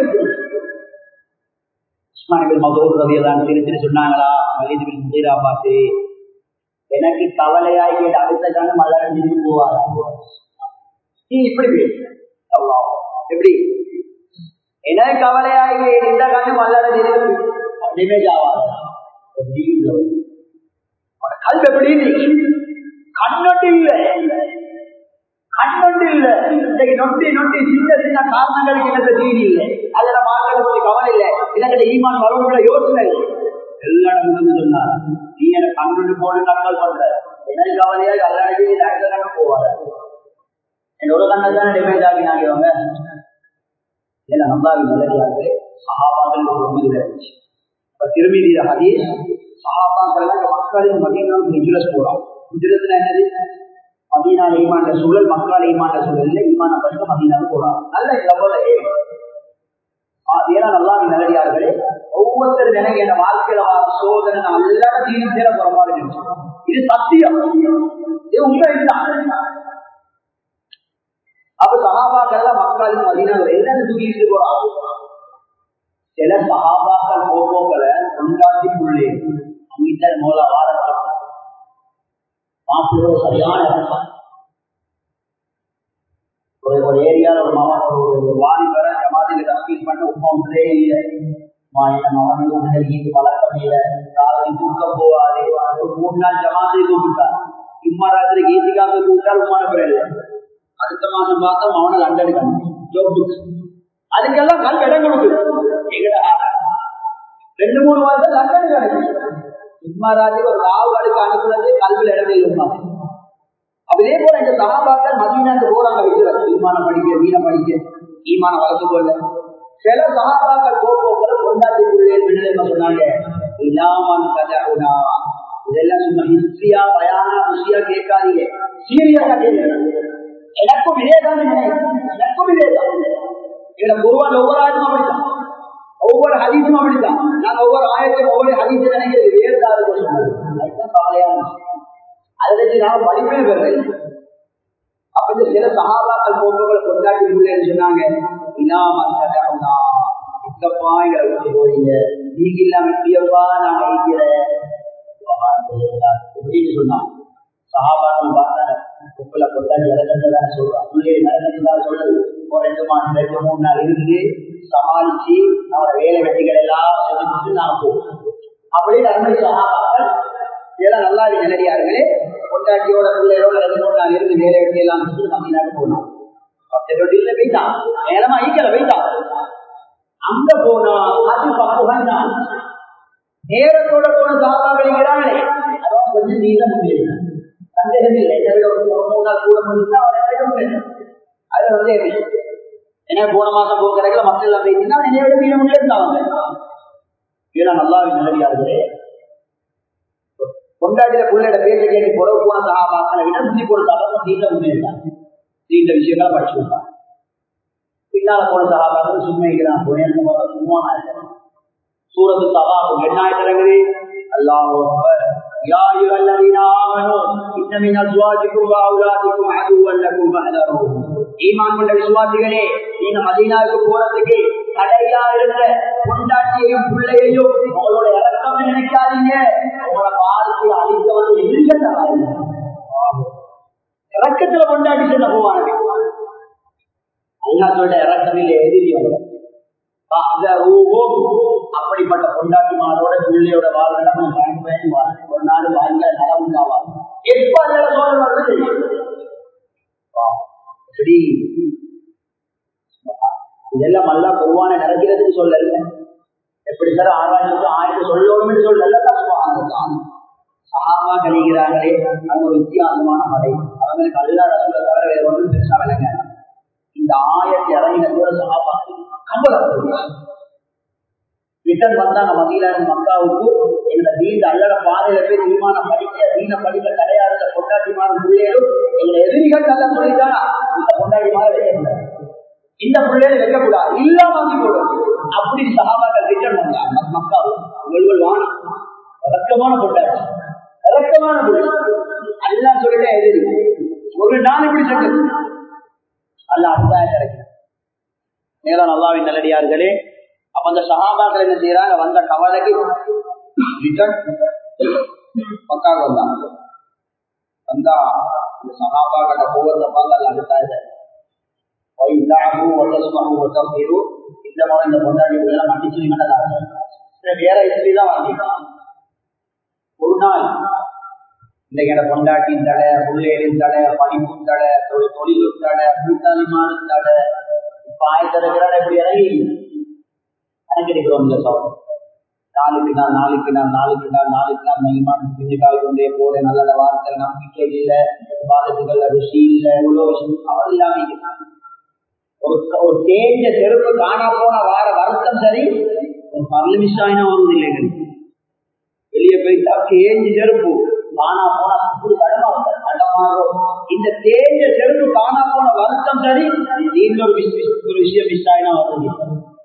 உஸ்மானிகள் மகூர் ரவியெல்லாம் திருத்தி சொன்னாங்களா மலிதுபின் முதிரா பார்த்து எனக்கு கவலையாய் கேட்ட அடுத்த காலம் மலரஞ்சு போவார் நீ இப்படி பேசு எப்படி எனக்கு கவலையாகி இந்த காலம் மலரஞ்சு டேமேஜ் ஆவாது கல்வி எப்படி கண்ணொட்டு இல்லை கண்ணொண்டு இல்ல இன்னைக்கு நொட்டி நொட்டி சின்ன சின்ன காரணங்களுக்கு எனக்கு தீனி இல்லை அதுல மாற்ற பத்தி கவலை இல்லை எனக்கு ஈமான் வரவுள்ள யோசனை எல்லா இடமும் சொன்னார் நீ எனக்கு கண்ணொண்டு போன நக்கல் பண்ற எனக்கு கவலையா கல்லாடி அடுத்த போவாத என்னோட கண்ணல் தானே டிமைண்ட் ஆகினாங்க இவங்க ஏன்னா நம்பாவி நல்லதாரு சகாபாக்கள் ஒரு உண்மையில் இருந்துச்சு இப்ப திருமதி ஹதீஸ் சகாபாக்கள் மக்களின் மதியம் ஹிஜ்ரஸ் போறான் ஹிஜ்ரஸ்னா என்னது மதீனால ஈமாண்ட சூழல் மக்களால் ஈமாண்ட சூழல்ல ஈமான பட்சம் மதீனால போறாங்க நல்ல இதை போல ஏன்னா நல்லா நல்லடியார்களே ஒவ்வொருத்தரும் எனக்கு என் வாழ்க்கையில சோதனை நல்லா தீனி சேர புறப்பாடு இது சத்தியம் இது உண்மை இதுதான் அப்ப சகாபாக்கள் மக்களும் மதீனாவில் என்னன்னு தூக்கிட்டு போறாங்க சில சகாபாக்கள் போக்கோக்களை கொண்டாட்டிக்குள்ளே அங்கிட்ட மூல வாரத்தில் மாப்பிள்ளை சரியான இறக்கம் ஒரு ஒரு ஏரியால ஒரு மாமா ஒரு ஒரு வாலிபர ஜமாதில தஸ்கீல் பண்ண உமா ஒன்றே இல்லை மாநிலம் அவனுக்கு உணர்கிட்டு பழக்கம் இல்லை காலையில் தூக்க போவாரு ஒரு மூணு நாள் ஜமாத்தை தூக்கிட்டார் இம்மா ராத்திரி கீதிக்காக தூக்கிட்டால் உமான பிறகு அடுத்த மாதம் பார்த்தா அவனை லண்டன் கண்டு ஜோப்புக்கு அதுக்கெல்லாம் கல் இடம் கொடுக்குது ரெண்டு மூணு வருஷம் லண்டன் கிடைக்கும் இம்மாராஜி ஒரு ராவுகளுக்கு அனுப்புறது கல்வியில் இடத்தில் இருந்தாங்க அதே போல இந்த சகாபாக்கள் மதீனாக்கு போறாங்க வைக்கிறார் ஈமான படிக்க மீன படிக்க ஈமான வளர்த்து கொள்ள சில சகாபாக்கள் போக்குவரத்து கொண்டாட்டிக்குள்ளே விடுதலை சொன்னாங்க இல்லாமன் கதகுனா இதெல்லாம் சும்மா ஹிஸ்டரியா பயானா ருசியா கேட்காதீங்க சீரியஸா கேட்க எனக்கும் இதேதான் எனக்கும் இதேதான் எங்களை குருவான் ஒவ்வொரு ஆயுதமும் அப்படித்தான் ஒவ்வொரு ஹதீஸும் அப்படித்தான் நான் ஒவ்வொரு ஆயத்தையும் ஒவ்வொரு ஹதீஸை நினைக்கிறது வேறுதான் கவலையான அதை வச்சு நான் படிப்பே பெறேன் அப்ப இந்த சில சகாபாக்கள் போக்குகளை கொண்டாடி உள்ளேன்னு சொன்னாங்க இனாம கதகுனா இங்கப்பா எங்களை விட்டு போறீங்க நீங்க இல்லாம இப்படியப்பா நான் வைக்கிறேன் அப்படின்னு சொன்னான் சகாபாக்கள் பார்த்தாங்க உங்களை கொண்டாடி இறக்கதான் சொல்றான் உள்ளே நடந்ததுதான் சொல்றது ஒரு ரெண்டு மாசம் ரெண்டு மூணு நாள் இருந்து சமாளிச்சு அவரை வேலை வெட்டிகள் எல்லாம் செஞ்சு நான் போவோம் அப்படியே அருமை சகாபாக்கள் இதெல்லாம் நல்லா நிலடியார்களே கொண்டாட்டியோட பிள்ளையோட ரெண்டு மூணு நாள் இருந்து வேலை வெட்டி எல்லாம் செஞ்சு தமிழ்நாடு போனோம் பத்து ரொட்டியில போயிட்டான் நேரமா ஈக்கல போயிட்டான் அங்க போனா அது பக்குவம் தான் நேரத்தோட போன சாப்பாடுங்கிறாங்களே அதான் கொஞ்சம் நீள முடியல சந்தேகம் இல்லை இதை விட ஒரு மூணு நாள் கூட முடிஞ்சா அது வந்து ஏன்னா போன மாசம் போக கிடைக்கல மக்கள் எல்லாம் போயிட்டீங்கன்னா என்னை விட மீன முடியாது ஏன்னா நல்லா நல்லடியார்களே கொண்டாடின பிள்ளையோட பேச்சை கேட்டு புறவு போன சகாபாக்களை விட முந்தி போன சகாபாக்கள் நீண்ட முன்னேறிட்டான் நீண்ட விஷயங்களை படிச்சு விட்டான் பின்னால போன சகாபாக்கள் சும்மைக்கிறான் போனேன் சும்மா நான் சூரத்து தவாப்பு எண்ணாயிரத்தி இறங்குது அல்லாஹ் يا أيها الذين آمنوا إن من أزواجكم وأولادكم عدوا لكم فاحذروه ஈமான் கொண்ட விசுவாசிகளே நீங்க மதீனாவுக்கு போறதுக்கு கடையா இருந்த பொண்டாட்டியையும் பிள்ளையையும் உங்களோட இறக்கம் நினைக்காதீங்க உங்களோட வாழ்க்கையை அழிக்க வந்து எதிர்க்க இறக்கத்துல கொண்டாடி செல்ல போவாங்க அல்லாஹோட இறக்கமில்லை எதிரியும் அப்படிப்பட்ட கொண்டாட்டிமாரோட பிள்ளையோட வாழ்க்கை ஒரு நாள் வாழ்க்கை நலம் உண்டாவாங்க எப்ப அதில் சோழன் வருது சரி இதெல்லாம் நல்லா பொதுவான நடக்கிறதுன்னு சொல்லல எப்படி சார் ஆராய்ச்சி ஆயிரத்தி சொல்லணும்னு சொல்லல சகாமா கழிக்கிறாங்களே அது ஒரு வித்தியாசமான மலை அவங்களுக்கு அல்லா ரசூலை தவிர வேற ஒன்றும் பெருசா விளங்க இந்த ஆயிரத்தி இறங்கின கூட சகாபா கம்பளப்படுவாங்க ரிட்டர்ன் வந்தாங்க மதியில மக்காவுக்கு எங்களை நீண்ட அல்லட பாதையில போய் தீமான படிக்க தீன படிக்க கிடையாத கொண்டாட்டிமான பிள்ளைகளும் எங்களை எதிரிகள் நல்லா சொல்லிட்டாங்க இந்த கொண்டாட்டிமான வைக்கக்கூடாது இந்த பிள்ளைகளை வைக்கக்கூடாது இல்லாம வாங்கி போடும் அப்படி சகாபாக்கள் ரிட்டர்ன் வந்தாங்க மக்காவுக்கு உங்கள் வானம் ரக்கமான கொண்டாடி ரக்கமான பிள்ளை எல்லாம் சொல்லிட்டே எதிரி ஒரு நாள் இப்படி சொல்லுது அல்ல அத்தாயம் கிடைக்கும் மேலும் நல்லாவின் நல்லடியார்களே அப்ப அந்த சகாபாக்கள் என்ன செய்யறாங்க வந்த கவலைக்கு ரிட்டர்ன் பக்காக வந்தாங்க வந்தா இந்த சகாபாக்கள கோவத்தை பார்த்து அல்ல அடுத்தாய இந்த மாதிரி இந்த கொண்டாடிகள் எல்லாம் மன்னிச்சு நீங்க வேற இஸ்லி தான் வாங்கிக்கலாம் ஒரு நாள் இன்றைக்கு என கொண்டாட்டின் தடை பிள்ளைகளின் தடை படிப்பும் தடை தொழிலும் தடை கூட்டாளிமானும் தடை இப்ப ஆயிரத்தி இப்படி இறங்கி கணக்கெடுக்கிறோம் இந்த சோதனை நாளுக்கு நாள் நாளுக்கு நாள் நாளுக்கு நாள் நாளுக்கு நாள் மையமான பிஞ்சுக்காய் கொண்டே போற நல்ல வார்த்தை நம்பிக்கை இல்லை பாதத்துகள் ருசி இல்லை இவ்வளோ விஷயம் அவர் இல்லாம ஒரு ஒரு தேஞ்ச செருப்பு காணா போன வார வருத்தம் சரி ஒரு பல்லு மிஸ் ஆயினா வருவது இல்லைங்க வெளியே போயிட்டா தேஞ்சு செருப்பு காணா போனா அப்படி கடமா கடமாகும் இந்த தேஞ்ச செருப்பு காணா போன வருத்தம் சரி இன்னொரு ஒரு விஷயம் மிஸ் ஆயினா வருவது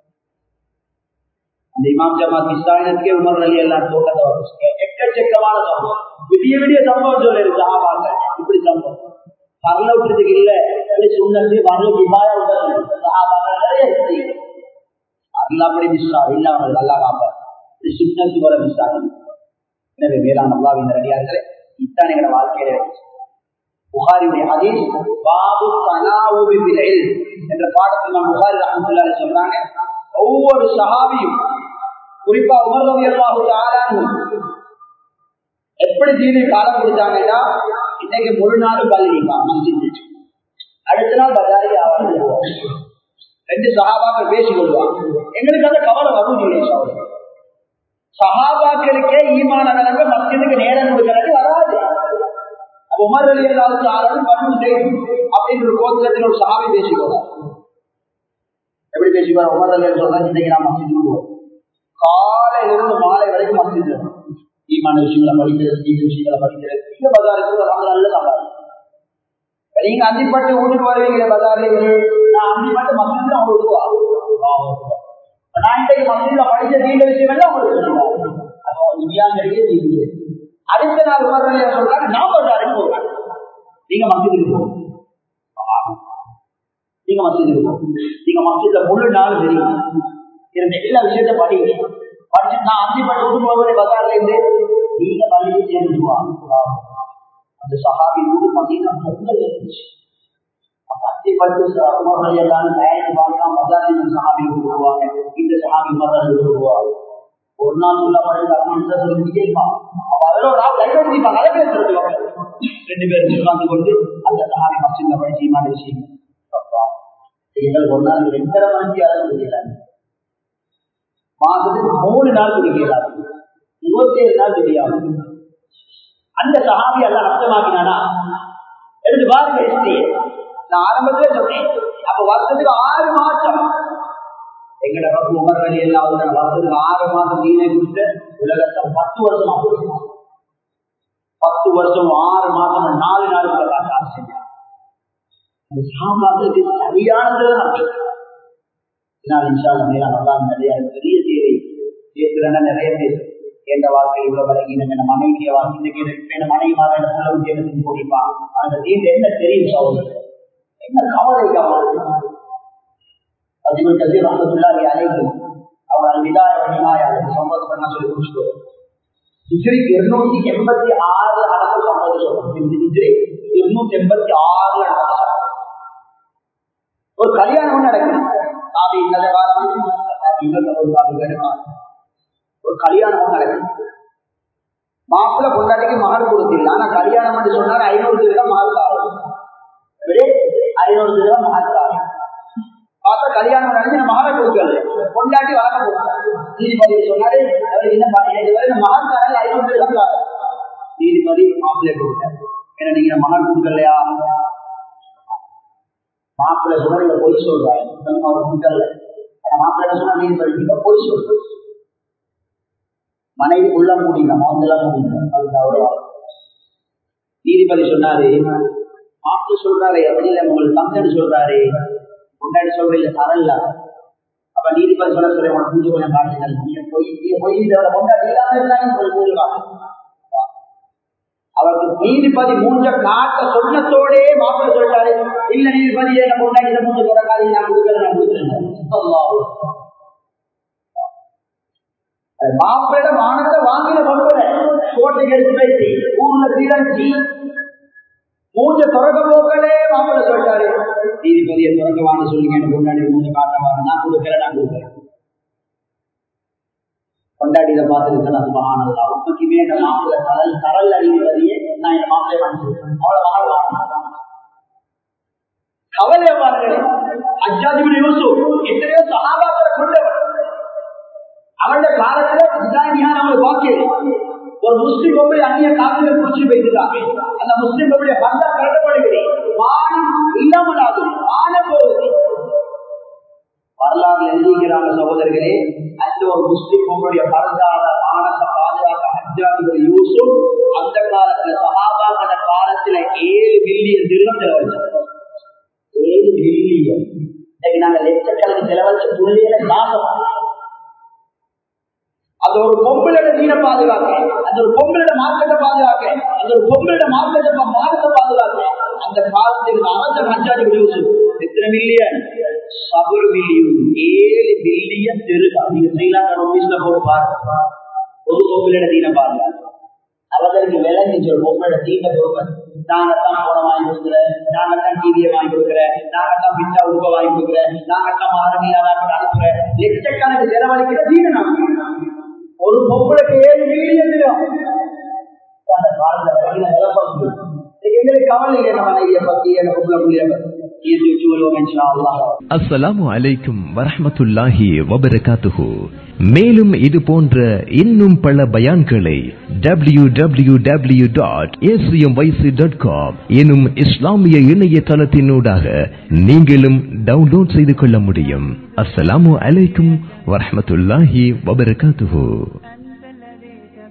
அந்த இமாம் ஜமாத் இஸ்லாமியத்துக்கே உமர் அலி எல்லாம் தோட்டத்தை எக்கச்சக்கமான சம்பவம் விடிய விடிய சம்பவம் சொல்லு சஹாபாங்க இப்படி சம்பவம் வரல விட்டுறதுக்கு இல்ல சுண்ணத்து வரல விபாய சஹாபாங்க நிறைய அல்லா அப்படி மிஸ் ஆகும் இல்லாமல் நல்லா காப்பார் சுண்ணத்து வர மிஸ் ஆகும் எனவே வேளாண் அல்லாவின் ரெடியார்களே இத்தான் எங்களோட வாழ்க்கையில புகாரியுடைய ஹதீஸ் பாபு தனாவுபி பிழைல் என்ற பாடத்தில் நாம் புகாரி ரஹமத்துல்லாஹி சொல்றாங்க ஒவ்வொரு சஹாபியும் குறிப்பா உமர் ரவி அல்லாஹு எப்படி தீனை காலம் கொடுத்தாங்கன்னா இன்னைக்கு முழு நாள் பள்ளி மஸ்ஜித் அடுத்த நாள் பஜாரி வியாபாரம் ரெண்டு சகாபாக்கள் பேசிக் கொள்வாங்க எங்களுக்கு அந்த கவலை வரும் இல்லை சகாபாக்களுக்கே ஈமான விலங்கு மஸ்ஜிதுக்கு நேரம் கொடுக்கிறது வராது உமர் அலி அல்லாவுக்கு ஆரம்பி பணம் செய்யும் அப்படின்னு ஒரு கோத்திரத்தில் ஒரு சகாபி பேசிக்கோங்க எப்படி பேசிக்குவார் உமர் அலி சொல்றா இன்னைக்கு நான் மஸ்ஜிதுக்கு போவோம் காலையிலிருந்து மாலை வரைக்கும் மஸ்ஜித் ஈமான விஷயங்களை படிக்கிறது தீய விஷயங்களை படிக்கிறது இந்த பஜாருக்கு நல்ல சம்பாதி நீங்க அந்திப்பட்டு வீட்டுக்கு வருவீங்க பஜார்ல நான் அந்திப்பட்டு மஸ்ஜித் உங்களுக்கு நான் இன்றைக்கு மஸ்ஜித்ல படிச்ச தீண்ட விஷயம் எல்லாம் உங்களுக்கு இந்தியாங்கிறதே அடுத்த நாள் உமர்நிலைய சொல்றாங்க நான் பஜாருக்கு போறேன் நீங்க மஸ்ஜிதுக்கு போகும் நீங்க மஸ்ஜிதுக்கு போகும் நீங்க மஸ்ஜித்ல முழு நாள் தெரியும் இருந்த எல்லா விஷயத்த படிங்க படிச்சு நான் அந்திப்பட்டு வீட்டுக்கு வருவேன் பஜார்ல இருந்து நீங்க பள்ளிக்கு சேர்ந்துருவாங்க அந்த சகாபி வீடு பார்த்தீங்கன்னா பொங்கல் இருந்துச்சு அத்திப்பட்டு உமர்கள் எல்லாரும் தயாரித்து பார்த்தா மசாலின் சகாபி விடுவாங்க இந்த சகாபி மசாலி விடுவாங்க ஒரு நாள் உள்ள படுத்து அம்மன் சொல்லி கேட்பான் அப்ப அதில் ஒரு நாள் லைவ் எடுப்பாங்க நிறைய பேர் சொல்லுவாங்க ரெண்டு பேரும் உட்கார்ந்து கொண்டு அந்த சகாபி மசிங்க படிச்சு மாதிரி விஷயம் எங்களுக்கு ஒரு நாள் ரெண்டரை மணிக்கு அளவு குடிக்கிறாங்க மாதத்துக்கு மூணு நாள் குடிக்கிறாங்க இருபத்தி ஏழு நாள் தெரியாது அந்த சகாபி எல்லாம் அர்த்தமாக்கினானா எடுத்து பாருங்க ஹிஸ்டரியை நான் ஆரம்பத்திலே சொன்னேன் அப்ப வருஷத்துக்கு ஆறு மாசம் எங்கட ரப்பு உமர் வழி எல்லாம் வருஷத்துக்கு ஆறு மாசம் நீனை கொடுத்த உலகத்தை பத்து வருஷமா போயிடும் பத்து வருஷம் ஆறு மாசம் நாலு நாளுக்குள்ள காட்ட செஞ்சான் அந்த சாமானுக்கு சரியானது நிறைய பெரிய தேவை சேர்க்கிறேன்னா நிறைய பேர் எந்த வாழ்க்கை இவ்வளவு வரைக்கும் என்ன மனைவிய வாழ்க்கை என்ன மனைவி மாதிரி செலவு செய்யறது போடிப்பான் அந்த தீர்வு என்ன தெரியும் சகோதரர் என்ன கவலை கவலை அதிபர் கசீர் ரஹமத்துல்லாஹி அலைஹி அவர் அல்விதாய நிமாயா சம்பவத்தை நான் சொல்லி முடிச்சுட்டோம் ஹிஜ்ரி இருநூத்தி எண்பத்தி ஆறு அளவு சம்பவம் சொல்றோம் ஹிஜ்ரி இருநூத்தி எண்பத்தி ஆறு ஒரு கல்யாணம் நடக்கும் சாமி இந்த காலம் ஒரு ஒரு கல்யாணம் நடக்கும் மாப்பிள்ள பொண்டாட்டிக்கு மகன் கொடுத்தில்ல ஆனா கல்யாணம் என்று சொன்னார் ஐநூறு திருடம் மகன் ஆகும் ஐநூறு திருடம் மகன் ஆகும் பார்த்தா கல்யாணம் நடந்து மகனை கொடுக்கல பொண்டாட்டி வாங்க நீதிபதி சொன்னாரு என்ன மகன் தராங்க ஐநூறு திருடம் நீதிபதி மாப்பிள்ளை கொடுத்தாரு ஏன்னா நீங்க மகன் கொடுக்கலையா மாப்பிள்ளை சொன்னா நீங்க பொய் சொல்றாரு அவர் கொடுக்கல மாப்பிள்ளை சொன்னா நீதிபதி பொய் சொல்றாரு மனைவி உள்ள முடியல மௌந்தெல்லாம் முடியல அது அவ்வளவு நீதிபதி சொன்னாரு மாப்பிள்ள சொல்றாரு அப்படி இல்லை உங்களுக்கு தங்கன்னு சொல்றாரு முன்னாடி சொல்றீங்க தரல அப்ப நீதிபதி சொல்ல சொல்லி உனக்கு பூஜை கொஞ்சம் காட்டுங்கள் நீங்க போய் நீங்க போய் இதோட கொண்டாடி இல்லாம இருந்தாலும் ஒரு பூஜை அவருக்கு நீதிபதி மூஞ்ச காட்ட சொன்னத்தோடே மாப்பிள்ள சொல்லிட்டாரு இல்ல நீதிபதி என்ன கொண்டாடி இந்த மூஞ்ச தொடக்காது நான் கொடுக்கல நான் கொடுக்குறேன் மாப்பிள மானத்தை வாங்கின கொண்டு கோட்டைக்கு எடுத்து வைத்து ஊர்ல தீரஞ்சி மூஞ்ச தொடக்க போக்கலே மாப்பிள சொல்லிட்டாரு நீதிபதியை தொடக்கவான சொல்லுங்க எனக்கு கொண்டாடி மூஞ்ச காட்டவாங்க நான் கொடுக்கல நான் கொடுக்கறேன் கொண்டாடியில பார்த்துட்டு நான் மகானதா உண்மைக்குமே இந்த மாப்பிள்ள கடல் கடல் அறிவுறதையே நான் என் மாப்பிளை வாங்கிக்கிறேன் அவ்வளவு மகள் வாங்கினேன் கவலை பாருங்களேன் அஜாதிபதி யூசுப் எத்தனையோ சகாபாத்திர கொண்டவர் அவருடைய காலத்துல இதான் நம்ம வாக்கியது ஒரு முஸ்லிம் பொம்பளை அந்நிய காப்பில் குடிச்சு வைக்கிறாங்க அந்த முஸ்லிம் பொம்பளை பந்தா கருதப்படுகிறது வானம் இல்லாமலாகும் வான போகுது வரலாறு எழுதிக்கிறாங்க சகோதரர்களே அந்த ஒரு முஸ்லிம் பொம்பளுடைய பரந்தாத மானத்தை பாதுகாக்க ஹஜ்ஜாதிபதி யூசுப் அந்த காலத்துல சகாபான காலத்துல ஏழு மில்லியன் திருடம் செலவழிச்சாங்க ஏழு மில்லியன் இன்னைக்கு நாங்க லட்சக்கணக்கு செலவழிச்ச புள்ளியில நாசம் அந்த ஒரு பொம்பளோட நீரை பாதுகாக்க அந்த ஒரு பொம்பளோட மார்க்கெட்டை பாதுகாக்க அந்த ஒரு பொம்பளோட மார்க்கெட்டை மார்க்கத்தை பாதுகாக்க அந்த காலத்தில் அரச பஞ்சாயத்து முடிவு எத்தனை மில்லியன் சபர் மில்லியன் ஏழு மில்லியன் தெருக்கா நீங்க ஸ்ரீலங்கா ஆபீஸ்ல போய் பாருங்க ஒரு பொம்பளோட தீன பாதுகாக்க அவர்களுக்கு விலங்கி சொல் பொம்பளோட தீன பொறுப்பன் நாங்கத்தான் போன வாங்கி கொடுக்குறேன் நாங்கத்தான் டிவியை வாங்கி கொடுக்குறேன் நாங்கத்தான் பிச்சா உடுப்ப வாங்கி கொடுக்குறேன் நாங்கத்தான் மாறுமையா அனுப்புறேன் லட்சக்கணக்கு செலவழிக்கிற தீன நான் ஒரு பொம்பளைக்கு ஏழு மில்லியன் அந்த காலத்துல எங்களுக்கு கவலை இல்லை நம்ம மனைவியை பத்தி எனக்கு பொம்பளை புள்ளிய அஸ்ஸலாமு அலைக்கும் வரஹமத்துல்லாஹி வபரகாத்துஹு மேலும் இது போன்ற இன்னும் பல பயான்களை W W W dot dot com எனும் இஸ்லாமிய இணையதளத்தினூடாக நீங்களும் டவுன்லோட் செய்து கொள்ள முடியும் அஸ்ஸலாமு அலைக்கும் வரஹமத்துல்லாஹி வபரகாத்துஹு